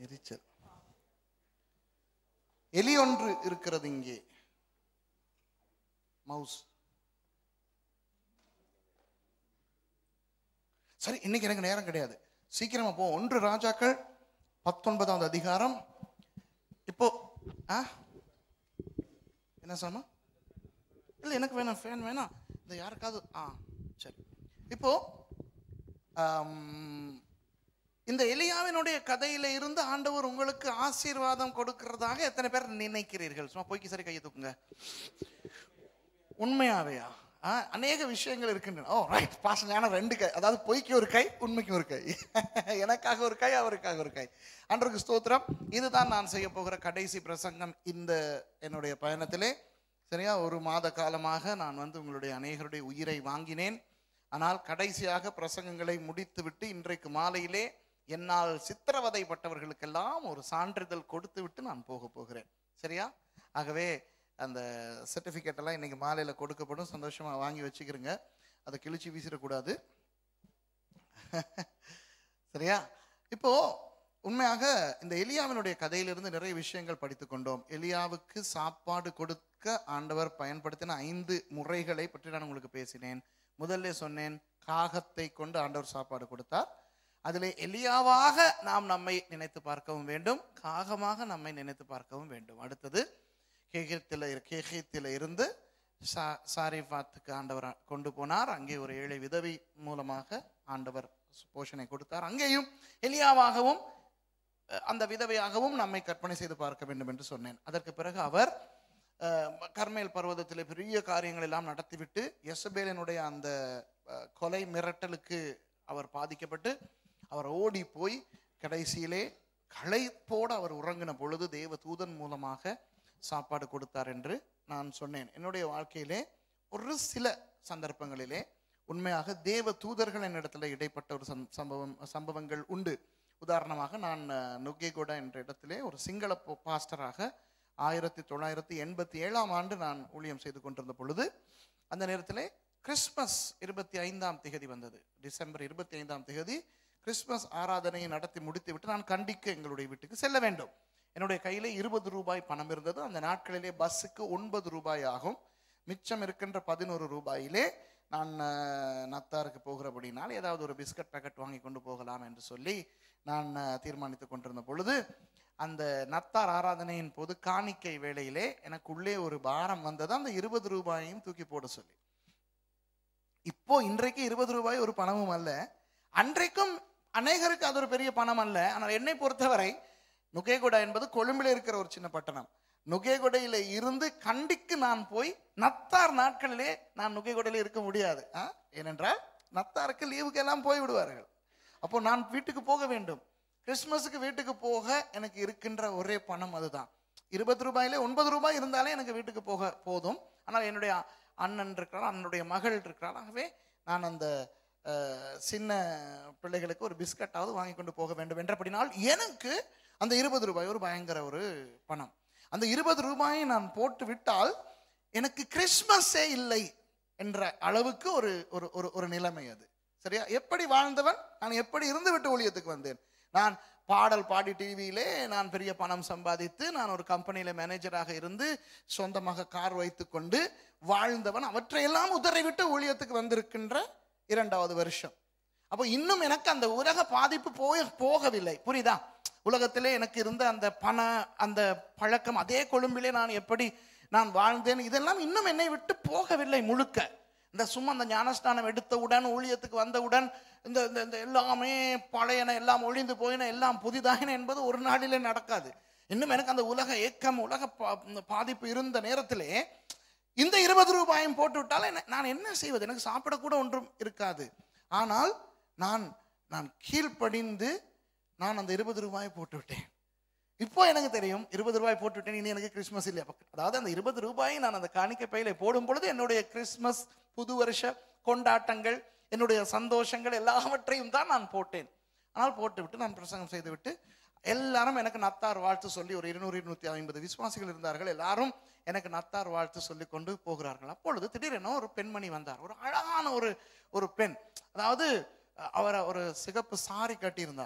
எரிச்சல் எலி ஒன்று இருக்கிறது இங்கே மவுஸ் சரி இன்னைக்கு எனக்கு நேரம் கிடையாது சீக்கிரமா போ ஒன்று ராஜாக்கள் பத்தொன்பதாவது அதிகாரம் இப்போ ஆ என்ன சொன்னா இல்லை எனக்கு வேணாம் ஃபேன் வேணாம் இந்த யாருக்காவது ஆ சரி இப்போ ஆம், இந்த எலியாவினுடைய கதையில இருந்து ஆண்டவர் உங்களுக்கு ஆசீர்வாதம் கொடுக்கிறதாக எத்தனை பேர் நினைக்கிறீர்கள் சும்மா போய்க்கு சரி கையை தூக்குங்க உண்மையாவையா ஆ, அநேக விஷயங்கள் இருக்கின்றன ஓ ரைட் பாசங்கான ரெண்டு கை அதாவது பொய்க்கு ஒரு கை உண்மைக்கு ஒரு கை எனக்காக ஒரு கை அவருக்காக ஒரு கை அன்றைக்கு ஸ்தோத்திரம் இதுதான் நான் செய்ய போகிற கடைசி பிரசங்கம் இந்த என்னுடைய பயணத்திலே சரியா ஒரு மாத காலமாக நான் வந்து உங்களுடைய அநேகருடைய உயிரை வாங்கினேன் ஆனால் கடைசியாக பிரசங்கங்களை முடித்துவிட்டு இன்றைக்கு மாலையிலே என்னால் சித்திரவதைப்பட்டவர்களுக்கெல்லாம் ஒரு சான்றிதழ் கொடுத்து விட்டு நான் போக போகிறேன் சரியா ஆகவே அந்த சர்டிஃபிகேட் எல்லாம் இன்னைக்கு மாலையில் கொடுக்கப்படும் சந்தோஷமா வாங்கி வச்சுக்கிறங்க அதை கிழிச்சு வீசிடக்கூடாது சரியா இப்போ உண்மையாக இந்த எலியாவினுடைய கதையிலிருந்து நிறைய விஷயங்கள் படித்து கொண்டோம் எலியாவுக்கு சாப்பாடு கொடுக்க ஆண்டவர் பயன்படுத்தின ஐந்து முறைகளை பற்றி நான் உங்களுக்கு பேசினேன் முதல்ல சொன்னேன் காகத்தை கொண்டு ஆண்டவர் சாப்பாடு கொடுத்தார் அதிலே எலியாவாக நாம் நம்மை நினைத்து பார்க்கவும் வேண்டும் காகமாக நம்மை நினைத்து பார்க்கவும் வேண்டும் அடுத்தது கேகித்தில் கேகித்தில் இருந்து சா சாரிஃபாத்துக்கு ஆண்டவர் கொண்டு போனார் அங்கே ஒரு ஏழை விதவை மூலமாக ஆண்டவர் போஷனை கொடுத்தார் அங்கேயும் எலியாவாகவும் அஹ், அந்த விதவையாகவும் நம்மை கற்பனை செய்து பார்க்க வேண்டும் என்று சொன்னேன் அதற்கு பிறகு அவர் அஹ், கர்மேல் பர்வதத்திலே பெரிய காரியங்கள் எல்லாம் நடத்திவிட்டு எசபேலினுடைய அந்த அஹ், கொலை மிரட்டலுக்கு அவர் பாதிக்கப்பட்டு அவர் ஓடி போய் கடைசியிலே களைப்போடு அவர் உறங்கின பொழுது தேவ தூதன் மூலமாக சாப்பாடு கொடுத்தார் என்று நான் சொன்னேன் என்னுடைய வாழ்க்கையிலே ஒரு சில சந்தர்ப்பங்களிலே உண்மையாக தேவ தூதர்கள் என்னிடத்துல இடைப்பட்ட ஒரு சம்- சம்பவம் சம்பவங்கள் உண்டு உதாரணமாக நான் அஹ், நுகேகொடா என்ற இடத்திலே ஒரு சிங்கள போ- பாஸ்டராக ஆயிரத்தி தொள்ளாயிரத்தி எண்பத்தி ஏழாம் ஆண்டு நான் ஊழியம் செய்து கொண்டிருந்த பொழுது அந்த நேரத்திலே கிறிஸ்மஸ் இருபத்தி ஐந்தாம் திகதி வந்தது டிசம்பர் இருபத்தி ஐந்தாம் திகதி கிறிஸ்மஸ் ஆராதனையை நடத்தி முடித்துவிட்டு நான் கண்டிக்க எங்களுடைய வீட்டுக்கு செல்ல வேண்டும் என்னுடைய கையில இருபது ரூபாய் பணம் இருந்தது அந்த நாட்களிலே பஸ்ஸுக்கு ஒன்பது ரூபாய் ஆகும் மிச்சம் இருக்கின்ற பதினோரு ரூபாயிலே நான் அஹ், நத்தாருக்கு போகிறபடினால் ஏதாவது ஒரு பிஸ்கட் பேக்கெட் வாங்கி கொண்டு போகலாம் என்று சொல்லி நான் அஹ், தீர்மானித்துக் கொண்டிருந்த பொழுது அந்த நத்தார் ஆராதனையின் போது காணிக்கை வேளையிலே எனக்கு உள்ளே ஒரு பாரம் வந்தது அந்த இருபது ரூபாயையும் தூக்கி போட சொல்லி இப்போ இன்றைக்கு இருபது ரூபாய் ஒரு பணமும் அல்ல அன்றைக்கும் அநேகருக்கு அது ஒரு பெரிய பணம் அல்ல ஆனால் என்னை பொறுத்தவரை நுகேகுடா என்பது கொழும்பில் இருக்கிற ஒரு சின்ன பட்டணம் நுகேகுடையில இருந்து கண்டிக்கு நான் போய் நத்தார் நாட்களிலே நான் நுகேகுடையில இருக்க முடியாது ஆ? ஏனென்றால் நத்தாருக்கு லீவுக்கு எல்லாம் போய் விடுவார்கள் அப்போ நான் வீட்டுக்கு போக வேண்டும் கிறிஸ்மஸுக்கு வீட்டுக்கு போக எனக்கு இருக்கின்ற ஒரே பணம் அதுதான் இருபது ரூபாயிலே ஒன்பது ரூபாய் இருந்தாலே எனக்கு வீட்டுக்கு போக போதும் ஆனால் என்னுடைய அண்ணன் இருக்கிறார் அண்ணனுடைய மகள் இருக்கிறார் ஆகவே நான் அந்த அஹ், சின்ன பிள்ளைகளுக்கு ஒரு பிஸ்கட்டாவது வாங்கி கொண்டு போக வேண்டும் என்றபடினால் எனக்கு அந்த இருபது ரூபாய் ஒரு பயங்கர ஒரு பணம் அந்த இருபது ரூபாயை நான் போட்டு விட்டால் எனக்கு கிறிஸ்மஸே இல்லை என்ற அளவுக்கு ஒரு ஒரு ஒரு ஒரு நிலைமை அது சரியா எப்படி வாழ்ந்தவன் நான் எப்படி இருந்து விட்டு ஊழியத்துக்கு வந்தேன் நான் பாடல் பாடி டிவியிலே நான் பெரிய பணம் சம்பாதித்து நான் ஒரு கம்பெனியில மேனேஜராக இருந்து சொந்தமாக கார் வைத்துக்கொண்டு வாழ்ந்தவன் அவற்றையெல்லாம் உதறி விட்டு ஊழியத்துக்கு வந்திருக்கின்ற இரண்டாவது வருஷம் அப்போ இன்னும் எனக்கு அந்த உலக பாதிப்பு போய் போகவில்லை புரியுதா உலகத்திலே எனக்கு இருந்த அந்த பண அந்த பழக்கம் அதே கொழும்பிலே நான் எப்படி நான் வாழ்ந்தேன் இதெல்லாம் இன்னும் என்னை விட்டு போகவில்லை முழுக்க இந்த சும்மா அந்த ஞானஸ்தானம் எடுத்தவுடன் ஊழியத்துக்கு வந்தவுடன் இந்த இந்த இந்த எல்லாமே பழையன எல்லாம் ஒழிந்து போயின எல்லாம் புதிதாயின என்பது ஒரு நாளிலே நடக்காது இன்னும் எனக்கு அந்த உலக ஏக்கம் உலக பா- இந்த பாதிப்பு இருந்த நேரத்திலே இந்த இருபது ரூபாயும் போட்டு விட்டால் என்ன- நான் என்ன செய்வது எனக்கு சாப்பிடக்கூட ஒன்றும் இருக்காது ஆனால் நான் நான் கீழ்ப்படிந்து நான் அந்த இருபது ரூபாயை போட்டு விட்டேன் இப்போ எனக்கு தெரியும் இருபது ரூபாய் போட்டு விட்டேன் இனி எனக்கு கிறிஸ்மஸ் இல்லையா பக்க- அதாவது அந்த இருபது ரூபாயை நான் அந்த காணிக்கை பையில போடும் பொழுது என்னுடைய கிறிஸ்மஸ் புது வருஷ கொண்டாட்டங்கள் என்னுடைய சந்தோஷங்கள் எல்லாவற்றையும் தான் நான் போட்டேன் ஆனால் போட்டு விட்டு நான் பிரசங்கம் செய்து விட்டு எல்லாரும் எனக்கு நத்தார் வாழ்த்து சொல்லி ஒரு இருநூறு இருநூத்தி ஐம்பது விசுவாசிகள் இருந்தார்கள் எல்லாரும் எனக்கு நத்தார் வாழ்த்து சொல்லி கொண்டு போகிறார்கள் அப்பொழுது திடீரென ஒரு பெண்மணி வந்தார் ஒரு அழகான ஒரு ஒரு பெண் அதாவது அவர் ஒரு சிகப்பு சாரி கட்டியிருந்தார்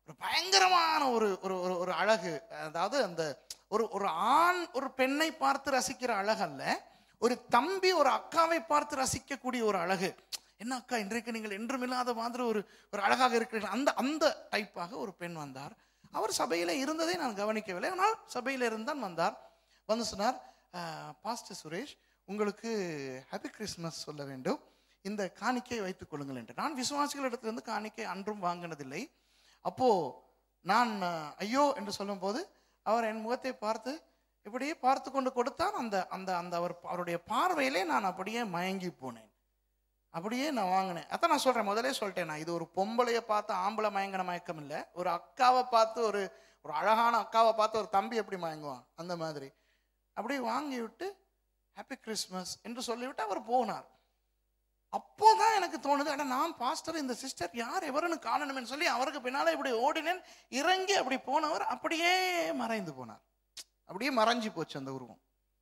ஒரு பயங்கரமான ஒரு ஒரு ஒரு ஒரு அழகு அதாவது அந்த ஒரு ஒரு ஆண் ஒரு பெண்ணை பார்த்து ரசிக்கிற அழகு அல்ல ஒரு தம்பி ஒரு அக்காவை பார்த்து ரசிக்கக்கூடிய ஒரு அழகு என்ன அக்கா இன்றைக்கு நீங்கள் என்றும் இல்லாத மாதிரி ஒரு ஒரு அழகாக இருக்கிறீர்கள் அந்த அந்த டைப்பாக ஒரு பெண் வந்தார் அவர் சபையில இருந்ததை நான் கவனிக்கவில்லை ஆனால் சபையில இருந்தான் வந்தார் வந்து சொன்னார் பாஸ்டர் சுரேஷ் உங்களுக்கு ஹாப்பி கிறிஸ்மஸ் சொல்ல வேண்டும் இந்த காணிக்கையை வைத்துக் கொள்ளுங்கள் என்று நான் விசுவாசிகளிடத்திலிருந்து காணிக்கை அன்றும் வாங்கினதில்லை அப்போ நான் அஹ், ஐயோ என்று சொல்லும்போது அவர் என் முகத்தை பார்த்து இப்படியே பார்த்து கொண்டு கொடுத்தார் அந்த அந்த அந்த அவர் அவருடைய பார்வையிலே நான் அப்படியே மயங்கி போனேன் அப்படியே நான் வாங்கினேன் அதான் நான் சொல்றேன் முதலே சொல்லிட்டேன் நான் இது ஒரு பொம்பளைய பார்த்து ஆம்பளை மயங்கின மயக்கம் இல்லை ஒரு அக்காவை பார்த்து ஒரு ஒரு அழகான அக்காவை பார்த்து ஒரு தம்பி எப்படி மயங்குவான் அந்த மாதிரி அப்படியே வாங்கி விட்டு ஹாப்பி கிறிஸ்மஸ் என்று சொல்லிவிட்டு அவர் போனார் அப்போதான் எனக்கு தோணுது அட நான் பாஸ்டர் இந்த சிஸ்டர் யார் எவருன்னு காணணும்னு சொல்லி அவருக்கு பின்னால இப்படி ஓடினேன் இறங்கி அப்படி போனவர் அப்படியே மறைந்து போனார் அப்படியே மறைஞ்சு போச்சு அந்த உருவம்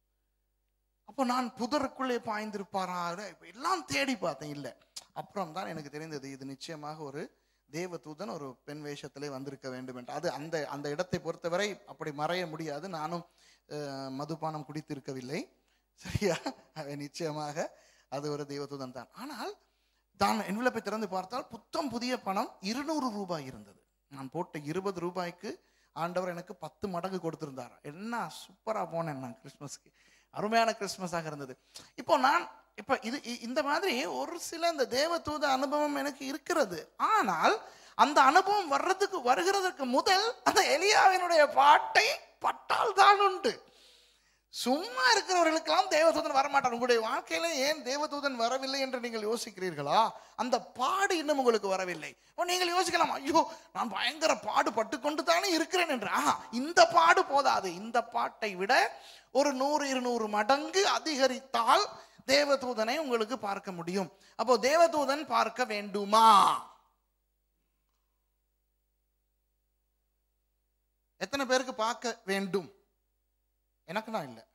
அப்போ நான் புதருக்குள்ளே பாய்ந்திருப்பாரா இப்ப எல்லாம் தேடி பார்த்தேன் இல்லை அப்புறம் தான் எனக்கு தெரிந்தது இது நிச்சயமாக ஒரு தேவதூதன் ஒரு பெண் வேஷத்திலே வந்திருக்க வேண்டும் என்று அது அந்த அந்த இடத்தை பொறுத்தவரை அப்படி மறைய முடியாது நானும் அஹ், மதுபானம் குடித்திருக்கவில்லை சரியா அவை நிச்சயமாக அது ஒரு தேவதூதன் தான் ஆனால் தான் என்வலப்பை திறந்து பார்த்தால் புத்தம் புதிய பணம் இருநூறு ரூபாய் இருந்தது நான் போட்ட இருபது ரூபாய்க்கு ஆண்டவர் எனக்கு பத்து மடங்கு கொடுத்திருந்தார் என்ன சூப்பரா போனேன் நான் கிறிஸ்மஸ்க்கு அருமையான கிறிஸ்மஸாக இருந்தது இப்போ நான் இப்போ இது இ- இந்த மாதிரி ஒரு சில இந்த தேவதூத அனுபவம் எனக்கு இருக்கிறது ஆனால் அந்த அனுபவம் வர்றதுக்கு வருகிறதுக்கு முதல் அந்த எலியாவினுடைய பாட்டை பட்டால் தான் உண்டு சும்மா இருக்கிறவர்களுக்கெல்லாம் தேவதூதன் வரமாட்டார் உங்களுடைய வாழ்க்கையில ஏன் தேவதூதன் வரவில்லை என்று நீங்கள் யோசிக்கிறீர்களா அந்த பாடு இன்னும் உங்களுக்கு வரவில்லை அப்ப நீங்கள் யோசிக்கலாம் ஐயோ நான் பயங்கர பாடுபட்டு கொண்டு தானே இருக்கிறேன் என்று ஆஹா இந்த பாடு போதாது இந்த பாட்டை விட ஒரு நூறு இருநூறு மடங்கு அதிகரித்தால் தேவதூதனை உங்களுக்கு பார்க்க முடியும் அப்போ தேவதூதன் பார்க்க வேண்டுமா எத்தனை பேருக்கு பார்க்க வேண்டும் எனக்கு நான் இல்லை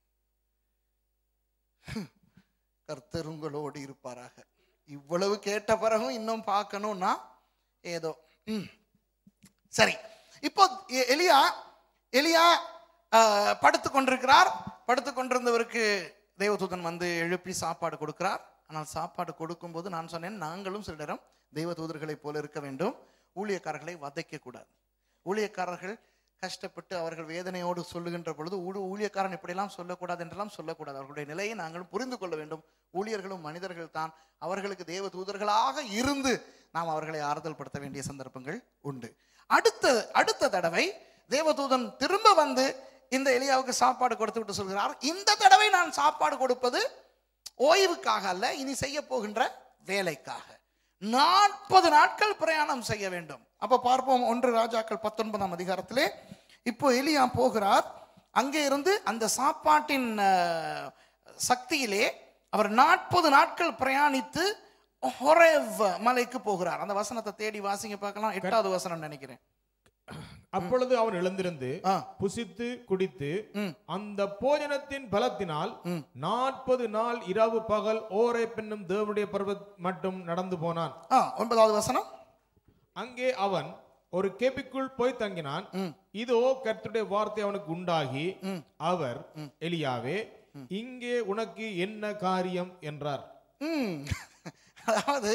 கர்த்தர் உங்களோடு இருப்பாராக இவ்வளவு கேட்ட பிறகும் இன்னும் பார்க்கணும்னா ஏதோ ம். சரி இப்போ எ- எலியா எலியா ஆஹ், படுத்து கொண்டிருக்கிறார் படுத்து கொண்டிருந்தவருக்கு தேவதூதன் வந்து எழுப்பி சாப்பாடு கொடுக்கிறார் ஆனால் சாப்பாடு கொடுக்கும்போது நான் சொன்னேன் நாங்களும் சில நேரம் தெய்வதூதர்களைப் போல இருக்க வேண்டும் ஊழியக்காரர்களை வதைக்க கூடாது ஊழியக்காரர்கள் கஷ்டப்பட்டு அவர்கள் வேதனையோடு சொல்லுகின்ற பொழுது ஊழ ஊழியக்காரன் இப்படியெல்லாம் சொல்லக்கூடாது என்றெல்லாம் சொல்லக்கூடாது அவர்களுடைய நிலையை நாங்கள் புரிந்து கொள்ள வேண்டும் ஊழியர்களும் மனிதர்கள் தான் அவர்களுக்கு தேவ தூதர்களாக இருந்து நாம் அவர்களை ஆறுதல் படுத்த வேண்டிய சந்தர்ப்பங்கள் உண்டு அடுத்த அடுத்த தடவை தேவதூதன் திரும்ப வந்து இந்த எலியாவுக்கு சாப்பாடு கொடுத்து விட்டு சொல்கிறார் இந்த தடவை நான் சாப்பாடு கொடுப்பது ஓய்வுக்காக அல்ல இனி செய்ய போகின்ற வேலைக்காக நாற்பது நாட்கள் பிரயாணம் செய்ய வேண்டும் அப்ப பார்ப்போம் ஒன்று ராஜாக்கள் பத்தொன்பதாம் அதிகாரத்திலே இப்போ எலியா போகிறார் அங்கே இருந்து அந்த சாப்பாட்டின் அஹ், சக்தியிலே அவர் நாற்பது நாட்கள் பிரயாணித்து ஹொரேவ் மலைக்கு போகிறார் அந்த வசனத்தை தேடி வாசிங்க பார்க்கலாம் எட்டாவது வசனம் நினைக்கிறேன் அப்பொழுது அவன் எழுந்திருந்து ஆ புசித்து குடித்து ம். அந்த போஜனத்தின் பலத்தினால் ம். நாற்பது நாள் இரவு பகல் ஓரே பெண்ணும் தேவனுடைய பர்வத் மட்டும் நடந்து போனான் ஆ ஒன்பதாவது வசனம் அங்கே அவன் ஒரு கேபிக்குள் போய் தங்கினான் ம். இதோ கர்த்தருடைய வார்த்தை அவனுக்கு உண்டாகி ம். அவர் எலியாவே இங்கே உனக்கு என்ன காரியம் என்றார் ம். அதாவது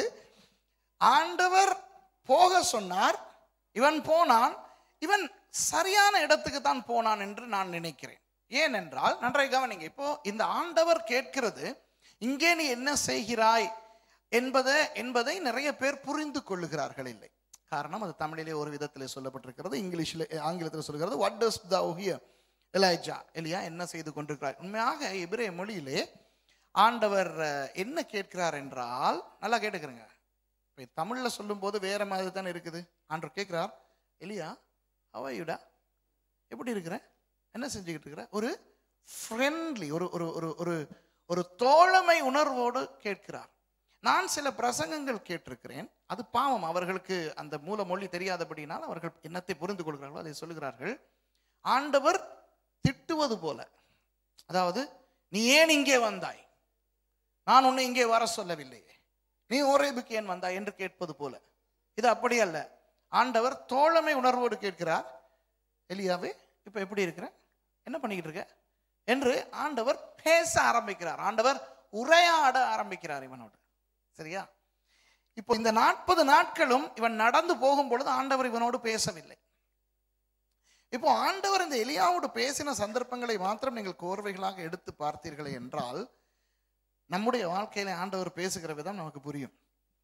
ஆண்டவர் போக சொன்னார் இவன் போனான் இவன் சரியான இடத்துக்கு தான் போனான் என்று நான் நினைக்கிறேன் ஏனென்றால் நன்றாய் கவனிங்க இப்போ இந்த ஆண்டவர் கேட்கிறது இங்கே நீ என்ன செய்கிறாய் என்பதை என்பதை நிறைய பேர் புரிந்து கொள்ளுகிறார்கள் இல்லை காரணம் அது தமிழிலே ஒரு விதத்தில் சொல்லப்பட்டிருக்கிறது இங்கிலீஷில் ஆங்கிலத்தில் சொல்கிறது what does thou here Elijah எலியா என்ன செய்து கொண்டிருக்கிறார் உண்மையாக எபிரே மொழியிலே ஆண்டவர் அஹ், என்ன கேட்கிறார் என்றால் நல்லா கேட்டுக்கிறங்க இப்போ தமிழில் சொல்லும்போது வேற மாதிரி தானே இருக்குது ஆண்டவர் கேட்கிறார் எலியா அவையுடா எப்படி இருக்கிற என்ன செஞ்சுக்கிட்டு இருக்கிற ஒரு ஃப்ரெண்ட்லி ஒரு ஒரு ஒரு ஒரு ஒரு தோழமை உணர்வோடு கேட்கிறார் நான் சில பிரசங்கங்கள் கேட்டிருக்கிறேன் அது பாவம் அவர்களுக்கு அந்த மூல மொழி தெரியாதபடினால் அவர்கள் என்னத்தை புரிந்து கொள்கிறார்களோ அதை சொல்லுகிறார்கள் ஆண்டவர் திட்டுவது போல அதாவது நீ ஏன் இங்கே வந்தாய் நான் உன்னை இங்கே வர சொல்லவில்லையே நீ ஓரேபுக்கு ஏன் வந்தாய் என்று கேட்பது போல இது அப்படி அல்ல ஆண்டவர் தோழமை உணர்வோடு கேட்கிறார் எலியாவே இப்போ எப்படி இருக்கிற என்ன பண்ணிக்கிட்டு இருக்க என்று ஆண்டவர் பேச ஆரம்பிக்கிறார் ஆண்டவர் உரையாட ஆரம்பிக்கிறார் இவனோடு சரியா இப்போ இந்த நாற்பது நாட்களும் இவன் நடந்து போகும் பொழுது ஆண்டவர் இவனோடு பேசவில்லை இப்போ ஆண்டவர் இந்த எலியாவோடு பேசின சந்தர்ப்பங்களை மாத்திரம் நீங்கள் கோர்வைகளாக எடுத்து பார்த்தீர்களே என்றால் நம்முடைய வாழ்க்கையில ஆண்டவர் பேசுகிற விதம் நமக்கு புரியும்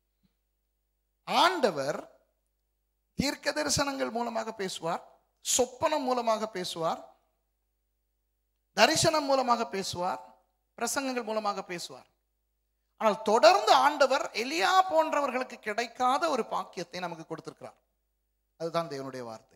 ஆண்டவர் தீர்க்க தரிசனங்கள் மூலமாக பேசுவார் சொப்பனம் மூலமாக பேசுவார் தரிசனம் மூலமாக பேசுவார் பிரசங்கங்கள் மூலமாக பேசுவார் ஆனால் தொடர்ந்து ஆண்டவர் எலியா போன்றவர்களுக்கு கிடைக்காத ஒரு பாக்கியத்தை நமக்கு கொடுத்திருக்கிறார் அதுதான் தேவனுடைய வார்த்தை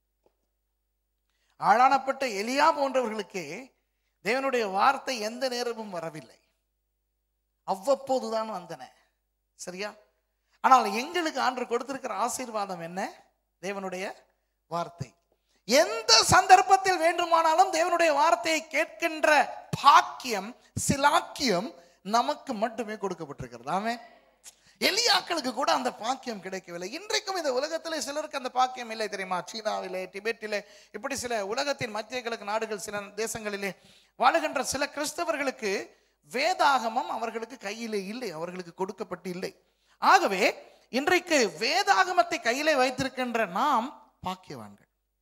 ஆளானப்பட்ட எலியா போன்றவர்களுக்கு தேவனுடைய வார்த்தை எந்த நேரமும் வரவில்லை அவ்வப்போதுதான் வந்தன சரியா ஆனால் எங்களுக்கு ஆண்டு கொடுத்திருக்கிற ஆசீர்வாதம் என்ன தேவனுடைய வார்த்தை எந்த சந்தர்ப்பத்தில் வேண்டுமானாலும் தேவனுடைய வார்த்தையை கேட்கின்ற பாக்கியம் சிலாக்கியம் நமக்கு மட்டுமே கொடுக்கப்பட்டிருக்கிறது ஆமே எலியாக்களுக்கு கூட அந்த பாக்கியம் கிடைக்கவில்லை இன்றைக்கும் இந்த உலகத்திலே சிலருக்கு அந்த பாக்கியம் இல்லை தெரியுமா சீனாவிலே டிபெட்டிலே இப்படி சில உலகத்தின் மத்திய கிழக்கு நாடுகள் சில தேசங்களிலே வாழுகின்ற சில கிறிஸ்தவர்களுக்கு வேதாகமம் அவர்களுக்கு கையிலே இல்லை அவர்களுக்கு கொடுக்கப்பட்டு இல்லை ஆகவே இன்றைக்கு வேதாகமத்தை கையிலே வைத்திருக்கின்ற நாம் பாக்கியவான்கள்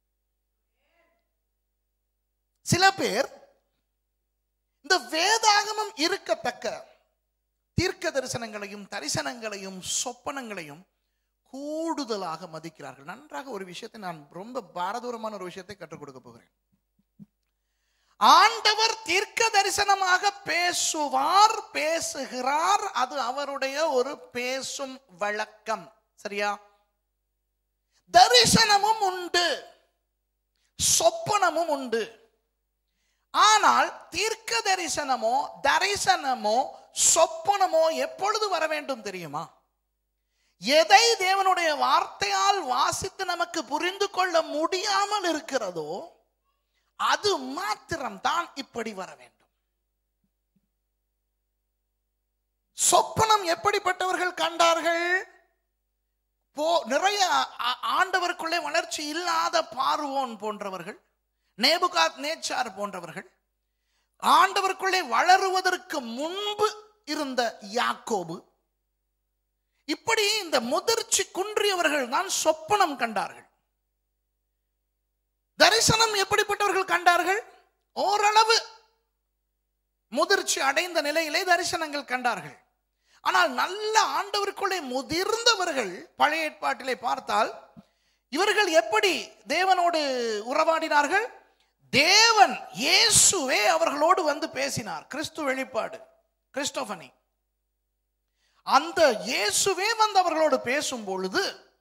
சில பேர் இந்த வேதாகமம் இருக்கத்தக்க தீர்க்க தரிசனங்களையும் தரிசனங்களையும் சொப்பனங்களையும் கூடுதலாக மதிக்கிறார்கள் நன்றாக ஒரு விஷயத்தை நான் ரொம்ப பாரதூரமான ஒரு விஷயத்தை கற்றுக் கொடுக்க போகிறேன் ஆண்டவர் தீர்க்க தரிசனமாக பேசுவார் பேசுகிறார் அது அவருடைய ஒரு பேசும் வழக்கம் சரியா தரிசனமும் உண்டு சொப்பனமும் உண்டு ஆனால் தீர்க்க தரிசனமோ தரிசனமோ சொப்பனமோ எப்பொழுது வர வேண்டும் தெரியுமா எதை தேவனுடைய வார்த்தையால் வாசித்து நமக்கு புரிந்து கொள்ள முடியாமல் இருக்கிறதோ அது மாத்திரம் தான் இப்படி வர வேண்டும் சொப்பனம் எப்படிப்பட்டவர்கள் கண்டார்கள் போ நிறைய ஆ- ஆண்டவருக்குள்ளே வளர்ச்சி இல்லாத பார்வோன் போன்றவர்கள் நேபுகாத் நேச்சார் போன்றவர்கள் ஆண்டவருக்குள்ளே வளருவதற்கு முன்பு இருந்த யாக்கோபு இப்படி இந்த முதிர்ச்சி குன்றியவர்கள் தான் சொப்பனம் கண்டார்கள் தரிசனம் எப்படிப்பட்டவர்கள் கண்டார்கள் ஓரளவு முதிர்ச்சி அடைந்த நிலையிலே தரிசனங்கள் கண்டார்கள் ஆனால் நல்ல ஆண்டவருக்குள்ளே முதிர்ந்தவர்கள் பழைய ஏற்பாட்டிலே பார்த்தால் இவர்கள் எப்படி தேவனோடு உறவாடினார்கள் தேவன் இயேசுவே அவர்களோடு வந்து பேசினார் கிறிஸ்து வெளிப்பாடு கிறிஸ்டோபனி அந்த இயேசுவே வந்து அவர்களோடு பேசும் பொழுது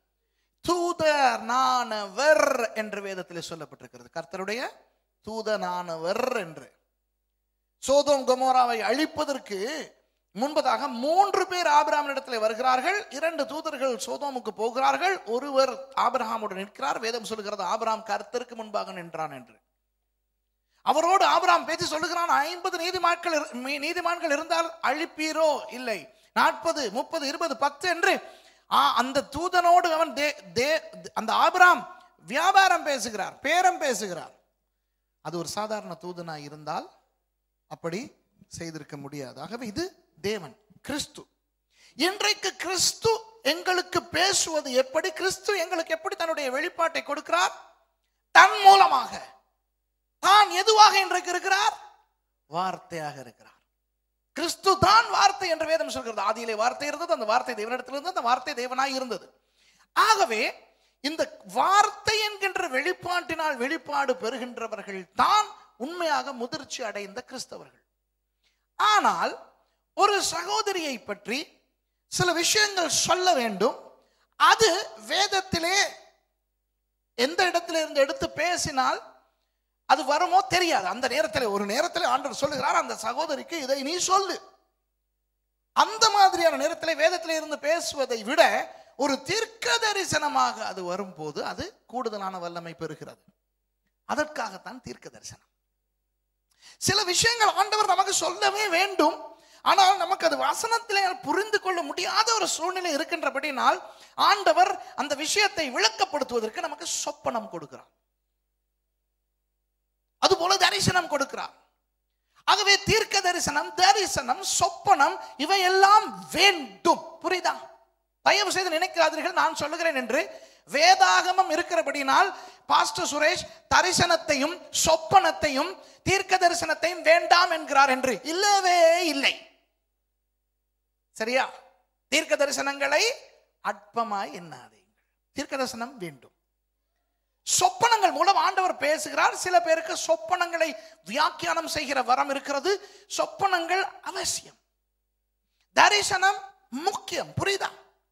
தூதர் நானவர் என்று வேதத்தில் சொல்லப்பட்டிருக்கிறது கர்த்தருடைய தூதனானவர் என்று சோதோம் கொமோராவை அழிப்பதற்கு முன்பதாக மூன்று பேர் ஆபிரகாமிடத்தில் வருகிறார்கள் இரண்டு தூதர்கள் சோதோமுக்கு போகிறார்கள் ஒருவர் ஆபிரகாமோடு நிற்கிறார் வேதம் சொல்லுகிறது ஆபிரகாம் கர்த்தருக்கு முன்பாக நின்றான் என்று அவரோடு ஆபிரகாம் பேசி சொல்லுகிறான் ஐம்பது நீதிமான்கள் இரு- மீ- நீதிமான்கள் இருந்தால் அழிப்பீரோ இல்லை நாற்பது முப்பது இருபது பத்து என்று ஆ, அந்த தூதனோடு அவன் தே- தே- அந்த ஆபிரகாம் வியாபாரம் பேசுகிறார் பேரம் பேசுகிறார் அது ஒரு சாதாரண தூதனாய் இருந்தால் அப்படி செய்திருக்க முடியாது ஆகவே இது தேவன் கிறிஸ்து இன்றைக்கு கிறிஸ்து எங்களுக்கு பேசுவது எப்படி கிறிஸ்து எங்களுக்கு எப்படி தன்னுடைய வெளிப்பாட்டை கொடுக்கிறார் தன் மூலமாக தான் எதுவாக இன்றைக்கு இருக்கிறார் வார்த்தையாக இருக்கிறார் கிறிஸ்து தான் வார்த்தை என்ற வேதம் சொல்கிறது ஆதியிலே வார்த்தை இருந்தது அந்த வார்த்தை தேவனிடத்தில் இருந்தது அந்த வார்த்தை தேவனாய் இருந்தது ஆகவே இந்த வார்த்தை என்கின்ற வெளிப்பாட்டினால் வெளிப்பாடு பெறுகின்றவர்கள் தான் உண்மையாக முதிர்ச்சி அடைந்த கிறிஸ்தவர்கள் ஆனால் ஒரு சகோதரியை பற்றி சில விஷயங்கள் சொல்ல வேண்டும் அது வேதத்திலே எந்த இடத்துல இருந்து எடுத்து பேசினால் அது வருமோ தெரியாது அந்த நேரத்தில் ஒரு நேரத்தில் ஆண்டவர் சொல்லுகிறார் அந்த சகோதரிக்கு இதை நீ சொல்லு அந்த மாதிரியான நேரத்தில் வேதத்தில் இருந்து பேசுவதை விட ஒரு தீர்க்க தரிசனமாக அது வரும்போது அது கூடுதலான வல்லமை பெறுகிறது அதற்காகத்தான் தீர்க்க தரிசனம் சில விஷயங்கள் ஆண்டவர் நமக்கு சொல்லவே வேண்டும் ஆனால் நமக்கு அது வசனத்திலே புரிந்து கொள்ள முடியாத ஒரு சூழ்நிலை இருக்கின்றபடினால் ஆண்டவர் அந்த விஷயத்தை விளக்கப்படுத்துவதற்கு நமக்கு சொப்பனம் கொடுக்கிறார் அதுபோல தரிசனம் கொடுக்கிறார் ஆகவே தீர்க்க தரிசனம் தரிசனம் சொப்பனம் இவையெல்லாம் வேண்டும் புரியுதா தயவு செய்து நினைக்காதீர்கள் நான் சொல்லுகிறேன் என்று வேதாகமம் இருக்கிறபடினால் பாஸ்டர் சுரேஷ் தரிசனத்தையும் சொப்பனத்தையும் தீர்க்க தரிசனத்தையும் வேண்டாம் என்கிறார் என்று இல்லவே இல்லை சரியா தீர்க்க தரிசனங்களை அற்பமாய் எண்ணாதீங்கள் தீர்க்க தரிசனம் வேண்டும் சொப்பனங்கள் மூலம் ஆண்டவர் பேசுகிறார் சில பேருக்கு சொப்பனங்களை வியாக்கியானம் செய்கிற வரம் இருக்கிறது சொப்பனங்கள் அவசியம் தரிசனம் முக்கியம் புரியுதா